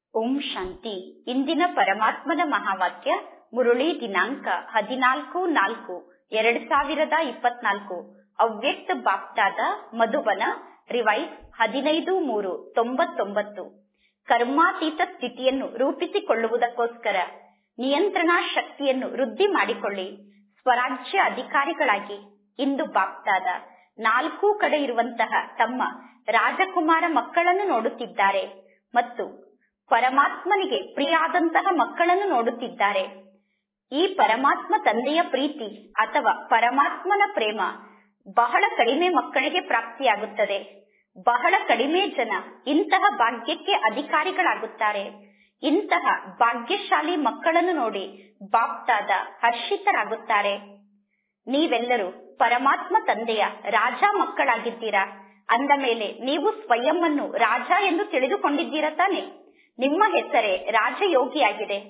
ಓಂ ಶಾಂತಿ ಇಂದಿನ ಪರಮಾತ್ಮನ ಮಹಾವಾಕ್ಯ ಮುರುಳಿ ದಿನಾಂಕ ಹದಿನಾಲ್ಕು ನಾಲ್ಕು ಎರಡ್ ಸಾವಿರದ ಇಪ್ಪತ್ನಾಲ್ಕು ಅವ್ಯಕ್ತ ಬಾಪ್ತಾದ ಮಧುಬನ ರಿವೈಸ್ ಹದಿನೈದು ಮೂರು ತೊಂಬತ್ತೊಂಬತ್ತು ಕರ್ಮಾತೀತ ಸ್ಥಿತಿಯನ್ನು ರೂಪಿಸಿಕೊಳ್ಳುವುದಕ್ಕೋಸ್ಕರ ನಿಯಂತ್ರಣಾ ಶಕ್ತಿಯನ್ನು ವೃದ್ಧಿ ಮಾಡಿಕೊಳ್ಳಿ ಸ್ವರಾಜ್ಯ ಅಧಿಕಾರಿಗಳಾಗಿ ಇಂದು ಬಾಪ್ತಾದ ನಾಲ್ಕು ಕಡೆ ಇರುವಂತಹ ತಮ್ಮ ರಾಜಕುಮಾರ ಮಕ್ಕಳನ್ನು ನೋಡುತ್ತಿದ್ದಾರೆ ಮತ್ತು ಪರಮಾತ್ಮನಿಗೆ ಪ್ರಿಯಾದಂತಹ ಮಕ್ಕಳನ್ನು ನೋಡುತ್ತಿದ್ದಾರೆ ಈ ಪರಮಾತ್ಮ ತಂದೆಯ ಪ್ರೀತಿ ಅಥವಾ ಪರಮಾತ್ಮನ ಪ್ರೇಮ ಬಹಳ ಕಡಿಮೆ ಮಕ್ಕಳಿಗೆ ಪ್ರಾಪ್ತಿಯಾಗುತ್ತದೆ ಬಹಳ ಕಡಿಮೆ ಜನ ಇಂತಹ ಭಾಗ್ಯಕ್ಕೆ ಅಧಿಕಾರಿಗಳಾಗುತ್ತಾರೆ ಇಂತಹ ಭಾಗ್ಯಶಾಲಿ ಮಕ್ಕಳನ್ನು ನೋಡಿ ಬಾಪ್ತಾದ ಹರ್ಷಿತರಾಗುತ್ತಾರೆ ನೀವೆಲ್ಲರೂ ಪರಮಾತ್ಮ ತಂದೆಯ ರಾಜ ಮಕ್ಕಳಾಗಿದ್ದೀರಾ ಅಂದ ಮೇಲೆ ನೀವು ಸ್ವಯಂವನ್ನು ರಾಜ ಎಂದು ತಿಳಿದುಕೊಂಡಿದ್ದೀರಾ ತಾನೆ ನಿಮ್ಮ ಹೆಸರೇ ರಾಜಯೋಗಿಯಾಗಿದೆ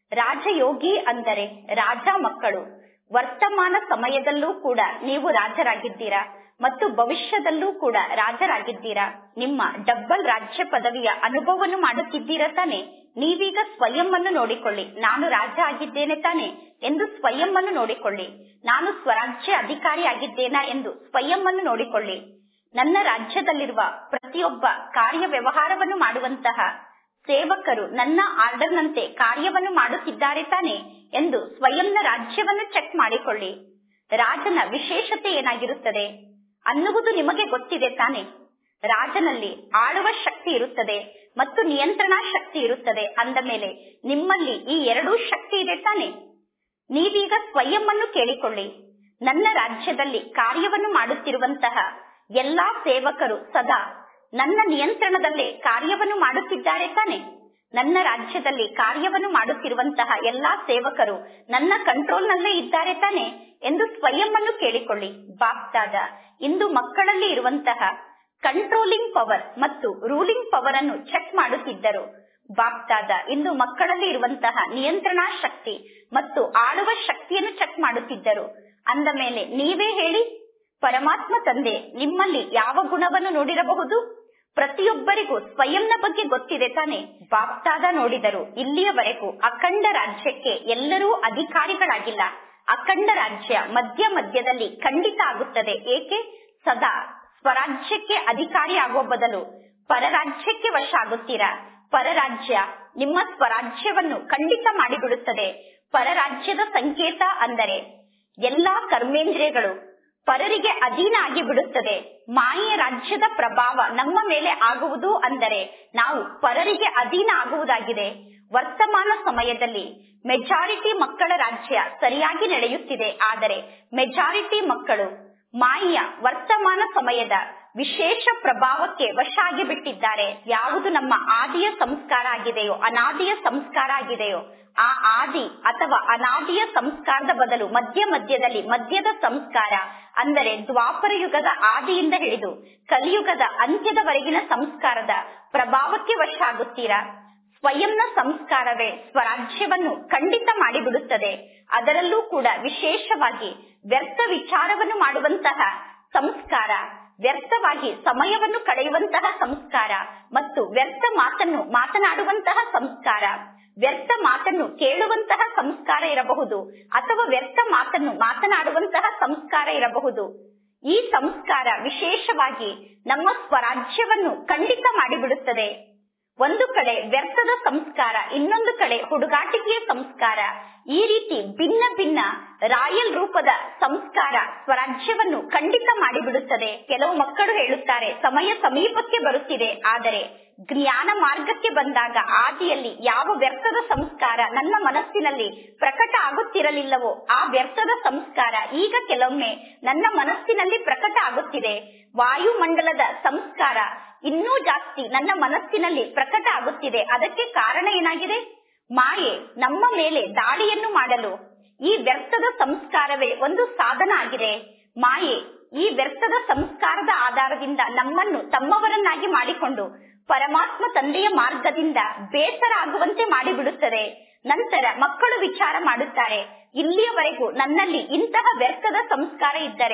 ರಾಜಯೋಗಿ ಅಂದರೆ ರಾಜ ಮಕ್ಕಳು ವರ್ತಮಾನ ಸಮಯದಲ್ಲೂ ಕೂಡ ನೀವು ರಾಜರಾಗಿದ್ದೀರಾ ಮತ್ತು ಭವಿಷ್ಯದಲ್ಲೂ ಕೂಡ ರಾಜರಾಗಿದ್ದೀರಾ ನಿಮ್ಮ ಡಬ್ಬಲ್ ರಾಜ್ಯ ಪದವಿಯ ಅನುಭವವನ್ನು ಮಾಡುತ್ತಿದ್ದೀರಾ ತಾನೆ ನೀವೀಗ ಸ್ವಯಂ ಅನ್ನು ನೋಡಿಕೊಳ್ಳಿ ನಾನು ರಾಜ ಆಗಿದ್ದೇನೆ ತಾನೆ ಎಂದು ಸ್ವಯಂ ಅನ್ನು ನೋಡಿಕೊಳ್ಳಿ ನಾನು ಸ್ವರಾಜ್ಯ ಅಧಿಕಾರಿ ಆಗಿದ್ದೇನಾ ಎಂದು ಸ್ವಯಂ ಅನ್ನು ನೋಡಿಕೊಳ್ಳಿ ನನ್ನ ರಾಜ್ಯದಲ್ಲಿರುವ ಪ್ರತಿಯೊಬ್ಬ ಕಾರ್ಯ ವ್ಯವಹಾರವನ್ನು ಮಾಡುವಂತಹ ಸೇವಕರು ನನ್ನ ಆರ್ಡರ್ನಂತೆ ಕಾರ್ಯವನ್ನು ಮಾಡುತ್ತಿದ್ದಾರೆ ತಾನೆ ಎಂದು ಸ್ವಯಂನ ರಾಜ್ಯವನ್ನು ಚೆಕ್ ಮಾಡಿಕೊಳ್ಳಿ ರಾಜನ ವಿಶೇಷತೆ ಏನಾಗಿರುತ್ತದೆ ಅನ್ನುವುದು ನಿಮಗೆ ಗೊತ್ತಿದೆ ತಾನೆ ರಾಜನಲ್ಲಿ ಆಳುವ ಶಕ್ತಿ ಇರುತ್ತದೆ ಮತ್ತು ನಿಯಂತ್ರಣಾ ಶಕ್ತಿ ಇರುತ್ತದೆ ಅಂದ ಮೇಲೆ ನಿಮ್ಮಲ್ಲಿ ಈ ಎರಡೂ ಶಕ್ತಿ ಇದೆ ತಾನೆ ನೀವೀಗ ಸ್ವಯಂ ಅನ್ನು ಕೇಳಿಕೊಳ್ಳಿ ನನ್ನ ರಾಜ್ಯದಲ್ಲಿ ಕಾರ್ಯವನ್ನು ಮಾಡುತ್ತಿರುವಂತಹ ಎಲ್ಲಾ ಸೇವಕರು ಸದಾ ನನ್ನ ನಿಯಂತ್ರಣದಲ್ಲೇ ಕಾರ್ಯವನ್ನು ಮಾಡುತ್ತಿದ್ದಾರೆ ತಾನೆ ನನ್ನ ರಾಜ್ಯದಲ್ಲಿ ಕಾರ್ಯವನ್ನು ಮಾಡುತ್ತಿರುವಂತಹ ಎಲ್ಲಾ ಸೇವಕರು ನನ್ನ ಕಂಟ್ರೋಲ್ನಲ್ಲೇ ಇದ್ದಾರೆ ತಾನೆ ಎಂದು ಸ್ವಯಂ ಅನ್ನು ಕೇಳಿಕೊಳ್ಳಿ ಬಾಪ್ತಾದ ಇಂದು ಮಕ್ಕಳಲ್ಲಿ ಇರುವಂತಹ ಕಂಟ್ರೋಲಿಂಗ್ ಪವರ್ ಮತ್ತು ರೂಲಿಂಗ್ ಪವರ್ ಅನ್ನು ಚೆಕ್ ಮಾಡುತ್ತಿದ್ದರು ಬಾಪ್ತಾದ ಇಂದು ಮಕ್ಕಳಲ್ಲಿ ಇರುವಂತಹ ನಿಯಂತ್ರಣಾ ಶಕ್ತಿ ಮತ್ತು ಆಳುವ ಶಕ್ತಿಯನ್ನು ಚೆಕ್ ಮಾಡುತ್ತಿದ್ದರು ಅಂದ ಮೇಲೆ ನೀವೇ ಹೇಳಿ ಪರಮಾತ್ಮ ತಂದೆ ನಿಮ್ಮಲ್ಲಿ ಯಾವ ಗುಣವನ್ನು ನೋಡಿರಬಹುದು ಪ್ರತಿಯೊಬ್ಬರಿಗೂ ಸ್ವಯಂನ ಬಗ್ಗೆ ಗೊತ್ತಿದೆ ತಾನೆ ಬಾಪ್ತಾದ ನೋಡಿದರು ಇಲ್ಲಿಯವರೆಗೂ ಅಖಂಡ ರಾಜ್ಯಕ್ಕೆ ಎಲ್ಲರೂ ಅಧಿಕಾರಿಗಳಾಗಿಲ್ಲ ಅಖಂಡ ರಾಜ್ಯ ಮಧ್ಯ ಮಧ್ಯದಲ್ಲಿ ಖಂಡಿತ ಆಗುತ್ತದೆ ಏಕೆ ಸದಾ ಸ್ವರಾಜ್ಯಕ್ಕೆ ಅಧಿಕಾರಿ ಆಗುವ ಬದಲು ಪರರಾಜ್ಯಕ್ಕೆ ವಶ ಆಗುತ್ತೀರಾ ಪರರಾಜ್ಯ ನಿಮ್ಮ ಸ್ವರಾಜ್ಯವನ್ನು ಖಂಡಿತ ಮಾಡಿಬಿಡುತ್ತದೆ ಪರರಾಜ್ಯದ ಸಂಕೇತ ಅಂದರೆ ಎಲ್ಲಾ ಕರ್ಮೇಂದ್ರಿಯಗಳು ಪರರಿಗೆ ಅಧೀನ ಆಗಿ ಬಿಡುತ್ತದೆ ಮಾಯೆಯ ರಾಜ್ಯದ ಪ್ರಭಾವ ನಮ್ಮ ಮೇಲೆ ಆಗುವುದು ಅಂದರೆ ನಾವು ಪರರಿಗೆ ಅಧೀನ ಆಗುವುದಾಗಿದೆ ವರ್ತಮಾನ ಸಮಯದಲ್ಲಿ ಮೆಜಾರಿಟಿ ಮಕ್ಕಳ ರಾಜ್ಯ ಸರಿಯಾಗಿ ನಡೆಯುತ್ತಿದೆ ಆದರೆ ಮೆಜಾರಿಟಿ ಮಕ್ಕಳು ಮಾಯೆಯ ವರ್ತಮಾನ ಸಮಯದ ವಿಶೇಷ ಪ್ರಭಾವಕ್ಕೆ ವಶ ಆಗಿಬಿಟ್ಟಿದ್ದಾರೆ ಯಾವುದು ನಮ್ಮ ಆದಿಯ ಸಂಸ್ಕಾರ ಆಗಿದೆಯೋ ಅನಾದಿಯ ಸಂಸ್ಕಾರ ಆಗಿದೆಯೋ ಆ ಆದಿ ಅಥವಾ ಅನಾದಿಯ ಸಂಸ್ಕಾರದ ಬದಲು ಮಧ್ಯ ಮಧ್ಯದಲ್ಲಿ ಮಧ್ಯದ ಸಂಸ್ಕಾರ ಅಂದರೆ ದ್ವಾಪರ ಯುಗದ ಆದಿಯಿಂದ ಹಿಡಿದು ಕಲಿಯುಗದ ಅಂತ್ಯದವರೆಗಿನ ಸಂಸ್ಕಾರದ ಪ್ರಭಾವಕ್ಕೆ ವಶ ಆಗುತ್ತೀರಾ ಸ್ವಯಂನ ಸಂಸ್ಕಾರವೇ ಸ್ವರಾಜ್ಯವನ್ನು ಖಂಡಿತ ಮಾಡಿಬಿಡುತ್ತದೆ ಅದರಲ್ಲೂ ಕೂಡ ವಿಶೇಷವಾಗಿ ವ್ಯರ್ಥ ವಿಚಾರವನ್ನು ಮಾಡುವಂತಹ ಸಂಸ್ಕಾರ ವ್ಯರ್ಥವಾಗಿ ಸಮಯವನ್ನು ಕಳೆಯುವಂತಹ ಸಂಸ್ಕಾರ ಮತ್ತು ವ್ಯರ್ಥ ಮಾತನ್ನು ಮಾತನಾಡುವಂತಹ ಸಂಸ್ಕಾರ ವ್ಯರ್ಥ ಮಾತನ್ನು ಕೇಳುವಂತಹ ಸಂಸ್ಕಾರ ಇರಬಹುದು ಅಥವಾ ವ್ಯರ್ಥ ಮಾತನ್ನು ಮಾತನಾಡುವಂತಹ ಸಂಸ್ಕಾರ ಇರಬಹುದು ಈ ಸಂಸ್ಕಾರ ವಿಶೇಷವಾಗಿ ನಮ್ಮ ಸ್ವರಾಜ್ಯವನ್ನು ಖಂಡಿತ ಮಾಡಿಬಿಡುತ್ತದೆ ಒಂದು ಕಡೆ ವ್ಯರ್ಥದ ಸಂಸ್ಕಾರ ಇನ್ನೊಂದು ಕಡೆ ಹುಡುಗಾಟಿಕೆಯ ಸಂಸ್ಕಾರ ಈ ರೀತಿ ಭಿನ್ನ ಭಿನ್ನ ರಾಯಲ್ ರೂಪದ ಸಂಸ್ಕಾರ ಸ್ವರಾಜ್ಯವನ್ನು ಖಂಡಿತ ಮಾಡಿಬಿಡುತ್ತದೆ ಕೆಲವು ಮಕ್ಕಳು ಹೇಳುತ್ತಾರೆ ಸಮಯ ಸಮೀಪಕ್ಕೆ ಬರುತ್ತಿದೆ ಆದರೆ ಜ್ಞಾನ ಮಾರ್ಗಕ್ಕೆ ಬಂದಾಗ ಆದಿಯಲ್ಲಿ ಯಾವ ವ್ಯರ್ಥದ ಸಂಸ್ಕಾರ ನನ್ನ ಮನಸ್ಸಿನಲ್ಲಿ ಪ್ರಕಟ ಆಗುತ್ತಿರಲಿಲ್ಲವೋ ಆ ವ್ಯರ್ಥದ ಸಂಸ್ಕಾರ ಈಗ ಕೆಲವೊಮ್ಮೆ ನನ್ನ ಮನಸ್ಸಿನಲ್ಲಿ ಪ್ರಕಟ ಆಗುತ್ತಿದೆ ವಾಯುಮಂಡಲದ ಸಂಸ್ಕಾರ ಇನ್ನೂ ಜಾಸ್ತಿ ನನ್ನ ಮನಸ್ಸಿನಲ್ಲಿ ಪ್ರಕಟ ಆಗುತ್ತಿದೆ ಅದಕ್ಕೆ ಕಾರಣ ಏನಾಗಿದೆ ಮಾಯೆ ನಮ್ಮ ಮೇಲೆ ದಾಳಿಯನ್ನು ಮಾಡಲು ಈ ವ್ಯರ್ಥದ ಸಂಸ್ಕಾರವೇ ಒಂದು ಸಾಧನ ಆಗಿದೆ ಮಾಯೆ ಈ ವ್ಯರ್ಥದ ಸಂಸ್ಕಾರದ ಆಧಾರದಿಂದ ನಮ್ಮನ್ನು ತಮ್ಮವರನ್ನಾಗಿ ಮಾಡಿಕೊಂಡು ಪರಮಾತ್ಮ ತಂದೆಯ ಮಾರ್ಗದಿಂದ ಬೇಸರ ಆಗುವಂತೆ ಮಾಡಿಬಿಡುತ್ತದೆ ನಂತರ ಮಕ್ಕಳು ವಿಚಾರ ಮಾಡುತ್ತಾರೆ ಇಲ್ಲಿಯವರೆಗೂ ನನ್ನಲ್ಲಿ ಇಂತಹ ವ್ಯರ್ಥದ ಸಂಸ್ಕಾರ ಇದ್ದರೆ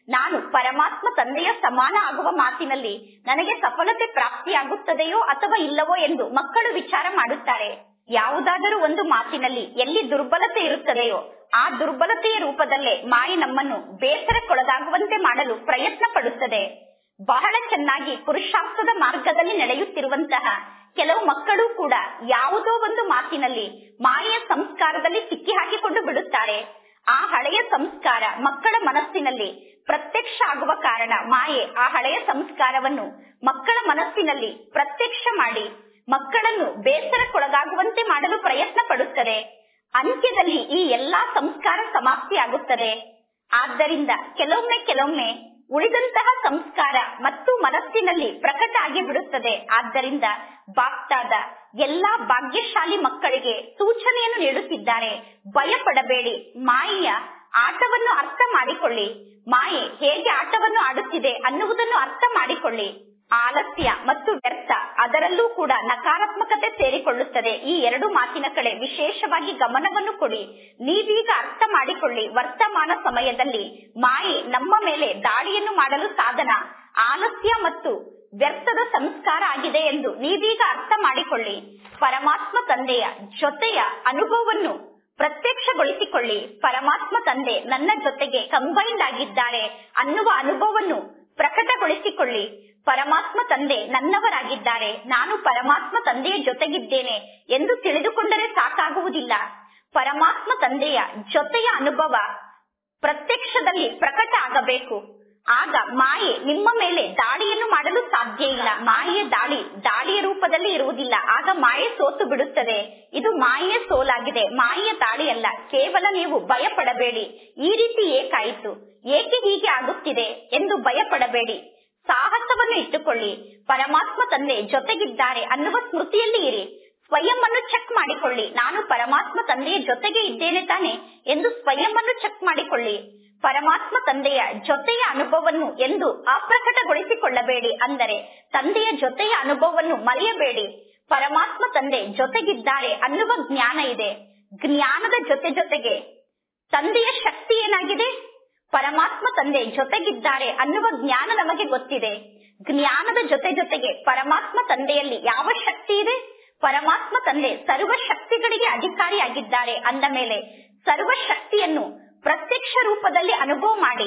ನಾನು ಪರಮಾತ್ಮ ತಂದೆಯ ಸಮಾನ ಆಗುವ ಮಾತಿನಲ್ಲಿ ನನಗೆ ಸಫಲತೆ ಪ್ರಾಪ್ತಿಯಾಗುತ್ತದೆಯೋ ಅಥವಾ ಇಲ್ಲವೋ ಎಂದು ಮಕ್ಕಳು ವಿಚಾರ ಮಾಡುತ್ತಾರೆ ಯಾವುದಾದರೂ ಒಂದು ಮಾತಿನಲ್ಲಿ ಎಲ್ಲಿ ದುರ್ಬಲತೆ ಇರುತ್ತದೆಯೋ ಆ ದುರ್ಬಲತೆಯ ರೂಪದಲ್ಲೇ ಮಾಯಿ ನಮ್ಮನ್ನು ಬೇಸರಕ್ಕೊಳಗಾಗುವಂತೆ ಮಾಡಲು ಪ್ರಯತ್ನ ಪಡುತ್ತದೆ ಬಹಳ ಚೆನ್ನಾಗಿ ಪುರುಷಾರ್ಥದ ಮಾರ್ಗದಲ್ಲಿ ನಡೆಯುತ್ತಿರುವಂತಹ ಕೆಲವು ಮಕ್ಕಳು ಕೂಡ ಯಾವುದೋ ಒಂದು ಮಾತಿನಲ್ಲಿ ಮಾಯೆಯ ಸಂಸ್ಕಾರದಲ್ಲಿ ಸಿಕ್ಕಿ ಹಾಕಿಕೊಂಡು ಬಿಡುತ್ತಾರೆ ಆ ಹಳೆಯ ಸಂಸ್ಕಾರ ಮಕ್ಕಳ ಮನಸ್ಸಿನಲ್ಲಿ ಪ್ರತ್ಯಕ್ಷ ಆಗುವ ಕಾರಣ ಮಾಯೆ ಆ ಹಳೆಯ ಸಂಸ್ಕಾರವನ್ನು ಮಕ್ಕಳ ಮನಸ್ಸಿನಲ್ಲಿ ಪ್ರತ್ಯಕ್ಷ ಮಾಡಿ ಮಕ್ಕಳನ್ನು ಬೇಸರಕ್ಕೊಳಗಾಗುವಂತೆ ಮಾಡಲು ಪ್ರಯತ್ನ ಪಡುತ್ತದೆ ಅಂತ್ಯದಲ್ಲಿ ಈ ಎಲ್ಲಾ ಸಂಸ್ಕಾರ ಸಮಾಪ್ತಿಯಾಗುತ್ತದೆ ಆದ್ದರಿಂದ ಕೆಲವೊಮ್ಮೆ ಕೆಲವೊಮ್ಮೆ ಉಳಿದಂತಹ ಸಂಸ್ಕಾರ ಮತ್ತು ಮನಸ್ಸಿನಲ್ಲಿ ಪ್ರಕಟ ಆಗಿ ಬಿಡುತ್ತದೆ ಆದ್ದರಿಂದ ಬಾಪ್ತಾದ ಎಲ್ಲಾ ಭಾಗ್ಯಶಾಲಿ ಮಕ್ಕಳಿಗೆ ಸೂಚನೆಯನ್ನು ನೀಡುತ್ತಿದ್ದಾರೆ ಭಯಪಡಬೇಡಿ ಮಾಯೆಯ ಆಟವನ್ನು ಅರ್ಥ ಮಾಡಿಕೊಳ್ಳಿ ಮಾಯೆ ಹೇಗೆ ಆಟವನ್ನು ಆಡುತ್ತಿದೆ ಅನ್ನುವುದನ್ನು ಅರ್ಥ ಮಾಡಿಕೊಳ್ಳಿ ಆಲಸ್ಯ ಮತ್ತು ವ್ಯರ್ಥ ಅದರಲ್ಲೂ ಕೂಡ ನಕಾರಾತ್ಮಕತೆ ಸೇರಿಕೊಳ್ಳುತ್ತದೆ ಈ ಎರಡು ಮಾತಿನ ಕಡೆ ವಿಶೇಷವಾಗಿ ಗಮನವನ್ನು ಕೊಡಿ ನೀವೀಗ ಅರ್ಥ ಮಾಡಿಕೊಳ್ಳಿ ವರ್ತಮಾನ ಸಮಯದಲ್ಲಿ ಮಾಯೆ ನಮ್ಮ ಮೇಲೆ ದಾಳಿಯನ್ನು ಮಾಡಲು ಸಾಧನ ಆಲಸ್ಯ ಮತ್ತು ವ್ಯರ್ಥದ ಸಂಸ್ಕಾರ ಆಗಿದೆ ಎಂದು ನೀವೀಗ ಅರ್ಥ ಮಾಡಿಕೊಳ್ಳಿ ಪರಮಾತ್ಮ ತಂದೆಯ ಜೊತೆಯ ಅನುಭವವನ್ನು ಪ್ರತ್ಯಕ್ಷಗೊಳಿಸಿಕೊಳ್ಳಿ ಪರಮಾತ್ಮ ತಂದೆ ನನ್ನ ಜೊತೆಗೆ ಕಂಬೈಂಡ್ ಆಗಿದ್ದಾರೆ ಅನ್ನುವ ಅನುಭವವನ್ನು ಪ್ರಕಟಗೊಳಿಸಿಕೊಳ್ಳಿ ಪರಮಾತ್ಮ ತಂದೆ ನನ್ನವರಾಗಿದ್ದಾರೆ ನಾನು ಪರಮಾತ್ಮ ತಂದೆಯ ಜೊತೆಗಿದ್ದೇನೆ ಎಂದು ತಿಳಿದುಕೊಂಡರೆ ಸಾಕಾಗುವುದಿಲ್ಲ ಪರಮಾತ್ಮ ತಂದೆಯ ಜೊತೆಯ ಅನುಭವ ಪ್ರತ್ಯಕ್ಷದಲ್ಲಿ ಪ್ರಕಟ ಆಗಬೇಕು ಆಗ ಮಾಯೆ ನಿಮ್ಮ ಮೇಲೆ ದಾಳಿಯನ್ನು ಮಾಡಲು ಸಾಧ್ಯ ಇಲ್ಲ ಮಾಯೆಯ ದಾಳಿ ದಾಳಿಯ ರೂಪದಲ್ಲಿ ಇರುವುದಿಲ್ಲ ಆಗ ಮಾಯೆ ಸೋತು ಬಿಡುತ್ತದೆ ಇದು ಮಾಯೆಯ ಸೋಲಾಗಿದೆ ಮಾಯೆಯ ದಾಳಿಯಲ್ಲ ಕೇವಲ ನೀವು ಭಯಪಡಬೇಡಿ ಈ ರೀತಿ ಏಕಾಯಿತು ಏಕೆ ಹೀಗೆ ಆಗುತ್ತಿದೆ ಎಂದು ಭಯಪಡಬೇಡಿ ಸಾಹಸವನ್ನು ಇಟ್ಟುಕೊಳ್ಳಿ ಪರಮಾತ್ಮ ತಂದೆ ಜೊತೆಗಿದ್ದಾರೆ ಅನ್ನುವ ಸ್ಮೃತಿಯಲ್ಲಿ ಇರಿ ಸ್ವಯಂ ಅನ್ನು ಚೆಕ್ ಮಾಡಿಕೊಳ್ಳಿ ನಾನು ಪರಮಾತ್ಮ ತಂದೆಯ ಜೊತೆಗೆ ಇದ್ದೇನೆ ತಾನೆ ಎಂದು ಸ್ವಯಂ ಅನ್ನು ಚೆಕ್ ಮಾಡಿಕೊಳ್ಳಿ ಪರಮಾತ್ಮ ತಂದೆಯ ಜೊತೆಯ ಅನುಭವವನ್ನು ಎಂದು ಅಪ್ರಕಟಗೊಳಿಸಿಕೊಳ್ಳಬೇಡಿ ಅಂದರೆ ತಂದೆಯ ಜೊತೆಯ ಅನುಭವವನ್ನು ಮರೆಯಬೇಡಿ ಪರಮಾತ್ಮ ತಂದೆ ಜೊತೆಗಿದ್ದಾರೆ ಅನ್ನುವ ಜ್ಞಾನ ಇದೆ ಜ್ಞಾನದ ಜೊತೆ ಜೊತೆಗೆ ತಂದೆಯ ಶಕ್ತಿ ಏನಾಗಿದೆ ಪರಮಾತ್ಮ ತಂದೆ ಜೊತೆಗಿದ್ದಾರೆ ಅನ್ನುವ ಜ್ಞಾನ ನಮಗೆ ಗೊತ್ತಿದೆ ಜ್ಞಾನದ ಜೊತೆ ಜೊತೆಗೆ ಪರಮಾತ್ಮ ತಂದೆಯಲ್ಲಿ ಯಾವ ಶಕ್ತಿ ಇದೆ ಪರಮಾತ್ಮ ತಂದೆ ಸರ್ವ ಶಕ್ತಿಗಳಿಗೆ ಅಧಿಕಾರಿಯಾಗಿದ್ದಾರೆ ಅಂದ ಮೇಲೆ ಸರ್ವ ಶಕ್ತಿಯನ್ನು ಪ್ರತ್ಯಕ್ಷ ರೂಪದಲ್ಲಿ ಅನುಭವ ಮಾಡಿ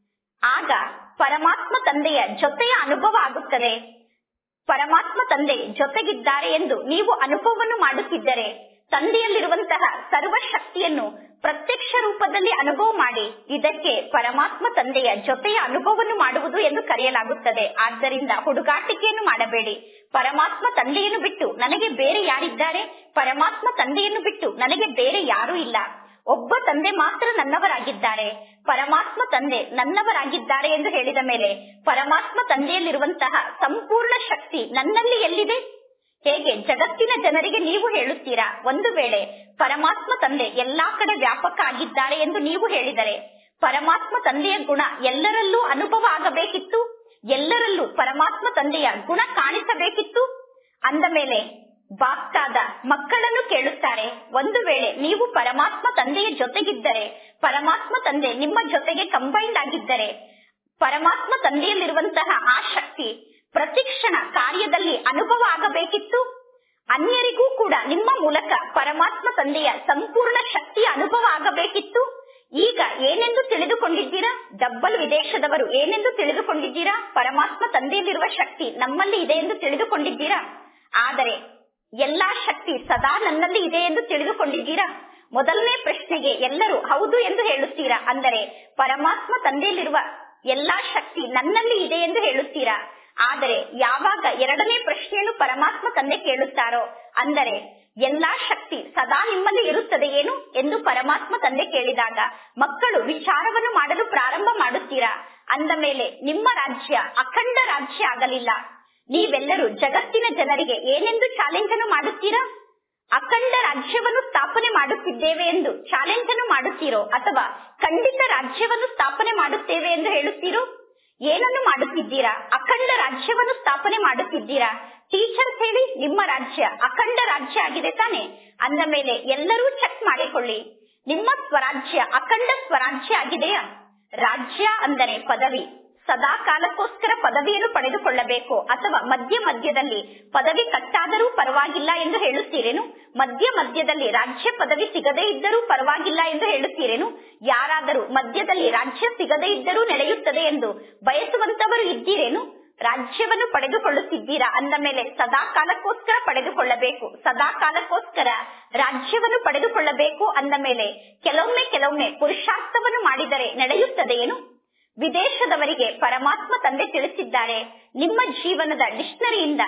ಆಗ ಪರಮಾತ್ಮ ತಂದೆಯ ಜೊತೆಯ ಅನುಭವ ಆಗುತ್ತದೆ ಪರಮಾತ್ಮ ತಂದೆ ಜೊತೆಗಿದ್ದಾರೆ ಎಂದು ನೀವು ಅನುಭವವನ್ನು ಮಾಡುತ್ತಿದ್ದರೆ ತಂದೆಯಲ್ಲಿರುವಂತಹ ಸರ್ವ ಶಕ್ತಿಯನ್ನು ಪ್ರತ್ಯಕ್ಷ ರೂಪದಲ್ಲಿ ಅನುಭವ ಮಾಡಿ ಇದಕ್ಕೆ ಪರಮಾತ್ಮ ತಂದೆಯ ಜೊತೆಯ ಅನುಭವವನ್ನು ಮಾಡುವುದು ಎಂದು ಕರೆಯಲಾಗುತ್ತದೆ ಆದ್ದರಿಂದ ಹುಡುಗಾಟಿಕೆಯನ್ನು ಮಾಡಬೇಡಿ ಪರಮಾತ್ಮ ತಂದೆಯನ್ನು ಬಿಟ್ಟು ನನಗೆ ಬೇರೆ ಯಾರಿದ್ದಾರೆ ಪರಮಾತ್ಮ ತಂದೆಯನ್ನು ಬಿಟ್ಟು ನನಗೆ ಬೇರೆ ಯಾರೂ ಇಲ್ಲ ಒಬ್ಬ ತಂದೆ ಮಾತ್ರ ನನ್ನವರಾಗಿದ್ದಾರೆ ಪರಮಾತ್ಮ ತಂದೆ ನನ್ನವರಾಗಿದ್ದಾರೆ ಎಂದು ಹೇಳಿದ ಮೇಲೆ ಪರಮಾತ್ಮ ತಂದೆಯಲ್ಲಿರುವಂತಹ ಸಂಪೂರ್ಣ ಶಕ್ತಿ ನನ್ನಲ್ಲಿ ಎಲ್ಲಿದೆ ಹೇಗೆ ಜಗತ್ತಿನ ಜನರಿಗೆ ನೀವು ಹೇಳುತ್ತೀರಾ ಒಂದು ವೇಳೆ ಪರಮಾತ್ಮ ತಂದೆ ಎಲ್ಲಾ ಕಡೆ ವ್ಯಾಪಕ ಆಗಿದ್ದಾರೆ ಎಂದು ನೀವು ಹೇಳಿದರೆ ಪರಮಾತ್ಮ ತಂದೆಯ ಗುಣ ಎಲ್ಲರಲ್ಲೂ ಅನುಭವ ಆಗಬೇಕಿತ್ತು ಎಲ್ಲರಲ್ಲೂ ಪರಮಾತ್ಮ ತಂದೆಯ ಗುಣ ಕಾಣಿಸಬೇಕಿತ್ತು ಅಂದ ಮೇಲೆ ಬಾಪ್ತಾದ ಮಕ್ಕಳನ್ನು ಕೇಳುತ್ತಾರೆ ಒಂದು ವೇಳೆ ನೀವು ಪರಮಾತ್ಮ ತಂದೆಯ ಜೊತೆಗಿದ್ದರೆ ಪರಮಾತ್ಮ ತಂದೆ ನಿಮ್ಮ ಜೊತೆಗೆ ಕಂಬೈಂಡ್ ಆಗಿದ್ದರೆ ಪರಮಾತ್ಮ ತಂದೆಯಲ್ಲಿರುವಂತಹ ಆ ಶಕ್ತಿ ಪ್ರತಿಕ್ಷಣ ಕಾರ್ಯದಲ್ಲಿ ಅನುಭವ ಆಗಬೇಕಿತ್ತು ಅನ್ಯರಿಗೂ ಕೂಡ ನಿಮ್ಮ ಮೂಲಕ ಪರಮಾತ್ಮ ತಂದೆಯ ಸಂಪೂರ್ಣ ಶಕ್ತಿಯ ಅನುಭವ ಆಗಬೇಕಿತ್ತು ಈಗ ಏನೆಂದು ತಿಳಿದುಕೊಂಡಿದ್ದೀರಾ ಡಬ್ಬಲ್ ವಿದೇಶದವರು ಏನೆಂದು ತಿಳಿದುಕೊಂಡಿದ್ದೀರಾ ಪರಮಾತ್ಮ ತಂದೆಯಲ್ಲಿರುವ ಶಕ್ತಿ ನಮ್ಮಲ್ಲಿ ಇದೆ ಎಂದು ತಿಳಿದುಕೊಂಡಿದ್ದೀರಾ ಆದರೆ ಎಲ್ಲಾ ಶಕ್ತಿ ಸದಾ ನನ್ನಲ್ಲಿ ಇದೆ ಎಂದು ತಿಳಿದುಕೊಂಡಿದ್ದೀರಾ ಮೊದಲನೇ ಪ್ರಶ್ನೆಗೆ ಎಲ್ಲರೂ ಹೌದು ಎಂದು ಹೇಳುತ್ತೀರಾ ಅಂದರೆ ಪರಮಾತ್ಮ ತಂದೆಯಲ್ಲಿರುವ ಎಲ್ಲಾ ಶಕ್ತಿ ನನ್ನಲ್ಲಿ ಇದೆ ಎಂದು ಹೇಳುತ್ತೀರಾ ಆದರೆ ಯಾವಾಗ ಎರಡನೇ ಪ್ರಶ್ನೆಯನ್ನು ಪರಮಾತ್ಮ ತಂದೆ ಕೇಳುತ್ತಾರೋ ಅಂದರೆ ಎಲ್ಲಾ ಶಕ್ತಿ ಸದಾ ನಿಮ್ಮಲ್ಲಿ ಇರುತ್ತದೆ ಏನು ಎಂದು ಪರಮಾತ್ಮ ತಂದೆ ಕೇಳಿದಾಗ ಮಕ್ಕಳು ವಿಚಾರವನ್ನು ಮಾಡಲು ಪ್ರಾರಂಭ ಮಾಡುತ್ತೀರಾ ಅಂದ ಮೇಲೆ ನಿಮ್ಮ ರಾಜ್ಯ ಅಖಂಡ ರಾಜ್ಯ ಆಗಲಿಲ್ಲ ನೀವೆಲ್ಲರೂ ಜಗತ್ತಿನ ಜನರಿಗೆ ಏನೆಂದು ಚಾಲೆಂಜ್ ಅನ್ನು ಮಾಡುತ್ತೀರಾ ಅಖಂಡ ರಾಜ್ಯವನ್ನು ಸ್ಥಾಪನೆ ಮಾಡುತ್ತಿದ್ದೇವೆ ಎಂದು ಚಾಲೆಂಜ್ ಅನ್ನು ಮಾಡುತ್ತೀರೋ ಅಥವಾ ಖಂಡಿತ ರಾಜ್ಯವನ್ನು ಸ್ಥಾಪನೆ ಮಾಡುತ್ತೇವೆ ಎಂದು ಹೇಳುತ್ತೀರೋ ಏನನ್ನು ಮಾಡುತ್ತಿದ್ದೀರಾ ಅಖಂಡ ರಾಜ್ಯವನ್ನು ಸ್ಥಾಪನೆ ಮಾಡುತ್ತಿದ್ದೀರಾ ಟೀಚರ್ಸ್ ಹೇಳಿ ನಿಮ್ಮ ರಾಜ್ಯ ಅಖಂಡ ರಾಜ್ಯ ಆಗಿದೆ ತಾನೆ ಅಂದ ಮೇಲೆ ಎಲ್ಲರೂ ಚೆಕ್ ಮಾಡಿಕೊಳ್ಳಿ ನಿಮ್ಮ ಸ್ವರಾಜ್ಯ ಅಖಂಡ ಸ್ವರಾಜ್ಯ ಆಗಿದೆಯಾ ರಾಜ್ಯ ಅಂದರೆ ಪದವಿ ಸದಾ ಕಾಲಕ್ಕೋಸ್ಕರ ಪದವಿಯನ್ನು ಪಡೆದುಕೊಳ್ಳಬೇಕು ಅಥವಾ ಮಧ್ಯ ಮಧ್ಯದಲ್ಲಿ ಪದವಿ ಕಟ್ಟಾದರೂ ಪರವಾಗಿಲ್ಲ ಎಂದು ಹೇಳುತ್ತೀರೇನು ಮಧ್ಯ ಮಧ್ಯದಲ್ಲಿ ರಾಜ್ಯ ಪದವಿ ಸಿಗದೇ ಇದ್ದರೂ ಪರವಾಗಿಲ್ಲ ಎಂದು ಹೇಳುತ್ತೀರೇನು ಯಾರಾದರೂ ಮಧ್ಯದಲ್ಲಿ ರಾಜ್ಯ ಸಿಗದೇ ಇದ್ದರೂ ನಡೆಯುತ್ತದೆ ಎಂದು ಬಯಸುವಂತವರು ಇದ್ದೀರೇನು ರಾಜ್ಯವನ್ನು ಪಡೆದುಕೊಳ್ಳುತ್ತಿದ್ದೀರಾ ಅಂದ ಮೇಲೆ ಸದಾ ಕಾಲಕ್ಕೋಸ್ಕರ ಪಡೆದುಕೊಳ್ಳಬೇಕು ಸದಾ ಕಾಲಕ್ಕೋಸ್ಕರ ರಾಜ್ಯವನ್ನು ಪಡೆದುಕೊಳ್ಳಬೇಕು ಅಂದ ಮೇಲೆ ಕೆಲವೊಮ್ಮೆ ಕೆಲವೊಮ್ಮೆ ಪುರುಷಾರ್ಥವನ್ನು ಮಾಡಿದರೆ ನಡೆಯುತ್ತದೆಯೇನು ವಿದೇಶದವರಿಗೆ ಪರಮಾತ್ಮ ತಂದೆ ತಿಳಿಸಿದ್ದಾರೆ ನಿಮ್ಮ ಜೀವನದ ಡಿಕ್ಷನರಿಯಿಂದ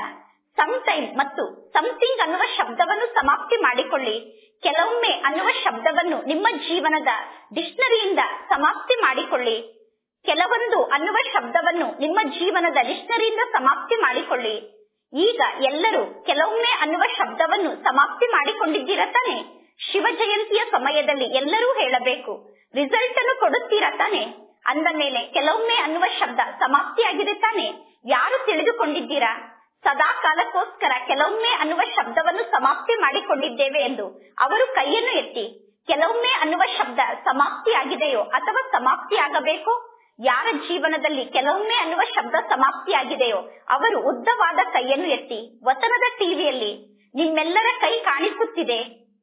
ಟೈಮ್ ಮತ್ತು ಸಮಥಿಂಗ್ ಅನ್ನುವ ಶಬ್ದವನ್ನು ಸಮಾಪ್ತಿ ಮಾಡಿಕೊಳ್ಳಿ ಕೆಲವೊಮ್ಮೆ ಅನ್ನುವ ಶಬ್ದವನ್ನು ನಿಮ್ಮ ಜೀವನದ ಡಿಕ್ಷನರಿಯಿಂದ ಸಮಾಪ್ತಿ ಮಾಡಿಕೊಳ್ಳಿ ಕೆಲವೊಂದು ಅನ್ನುವ ಶಬ್ದವನ್ನು ನಿಮ್ಮ ಜೀವನದ ಡಿಕ್ಷನರಿಯಿಂದ ಸಮಾಪ್ತಿ ಮಾಡಿಕೊಳ್ಳಿ ಈಗ ಎಲ್ಲರೂ ಕೆಲವೊಮ್ಮೆ ಅನ್ನುವ ಶಬ್ದವನ್ನು ಸಮಾಪ್ತಿ ಮಾಡಿಕೊಂಡಿದ್ದೀರ ತಾನೆ ಶಿವ ಜಯಂತಿಯ ಸಮಯದಲ್ಲಿ ಎಲ್ಲರೂ ಹೇಳಬೇಕು ರಿಸಲ್ಟ್ ಅನ್ನು ಕೊಡುತ್ತೀರಾ ತಾನೆ ಅಂದ ಮೇಲೆ ಕೆಲವೊಮ್ಮೆ ಅನ್ನುವ ಶಬ್ದ ಸಮಾಪ್ತಿಯಾಗಿದೆ ತಾನೆ ಯಾರು ತಿಳಿದುಕೊಂಡಿದ್ದೀರಾ ಸದಾ ಕಾಲಕ್ಕೋಸ್ಕರ ಕೆಲವೊಮ್ಮೆ ಅನ್ನುವ ಶಬ್ದವನ್ನು ಸಮಾಪ್ತಿ ಮಾಡಿಕೊಂಡಿದ್ದೇವೆ ಎಂದು ಅವರು ಕೈಯನ್ನು ಎತ್ತಿ ಕೆಲವೊಮ್ಮೆ ಅನ್ನುವ ಶಬ್ದ ಸಮಾಪ್ತಿಯಾಗಿದೆಯೋ ಅಥವಾ ಸಮಾಪ್ತಿಯಾಗಬೇಕೋ ಯಾರ ಜೀವನದಲ್ಲಿ ಕೆಲವೊಮ್ಮೆ ಅನ್ನುವ ಶಬ್ದ ಸಮಾಪ್ತಿಯಾಗಿದೆಯೋ ಅವರು ಉದ್ದವಾದ ಕೈಯನ್ನು ಎತ್ತಿ ವತನದ ಟಿವಿಯಲ್ಲಿ ನಿಮ್ಮೆಲ್ಲರ ಕೈ ಕಾಣಿಸುತ್ತಿದೆ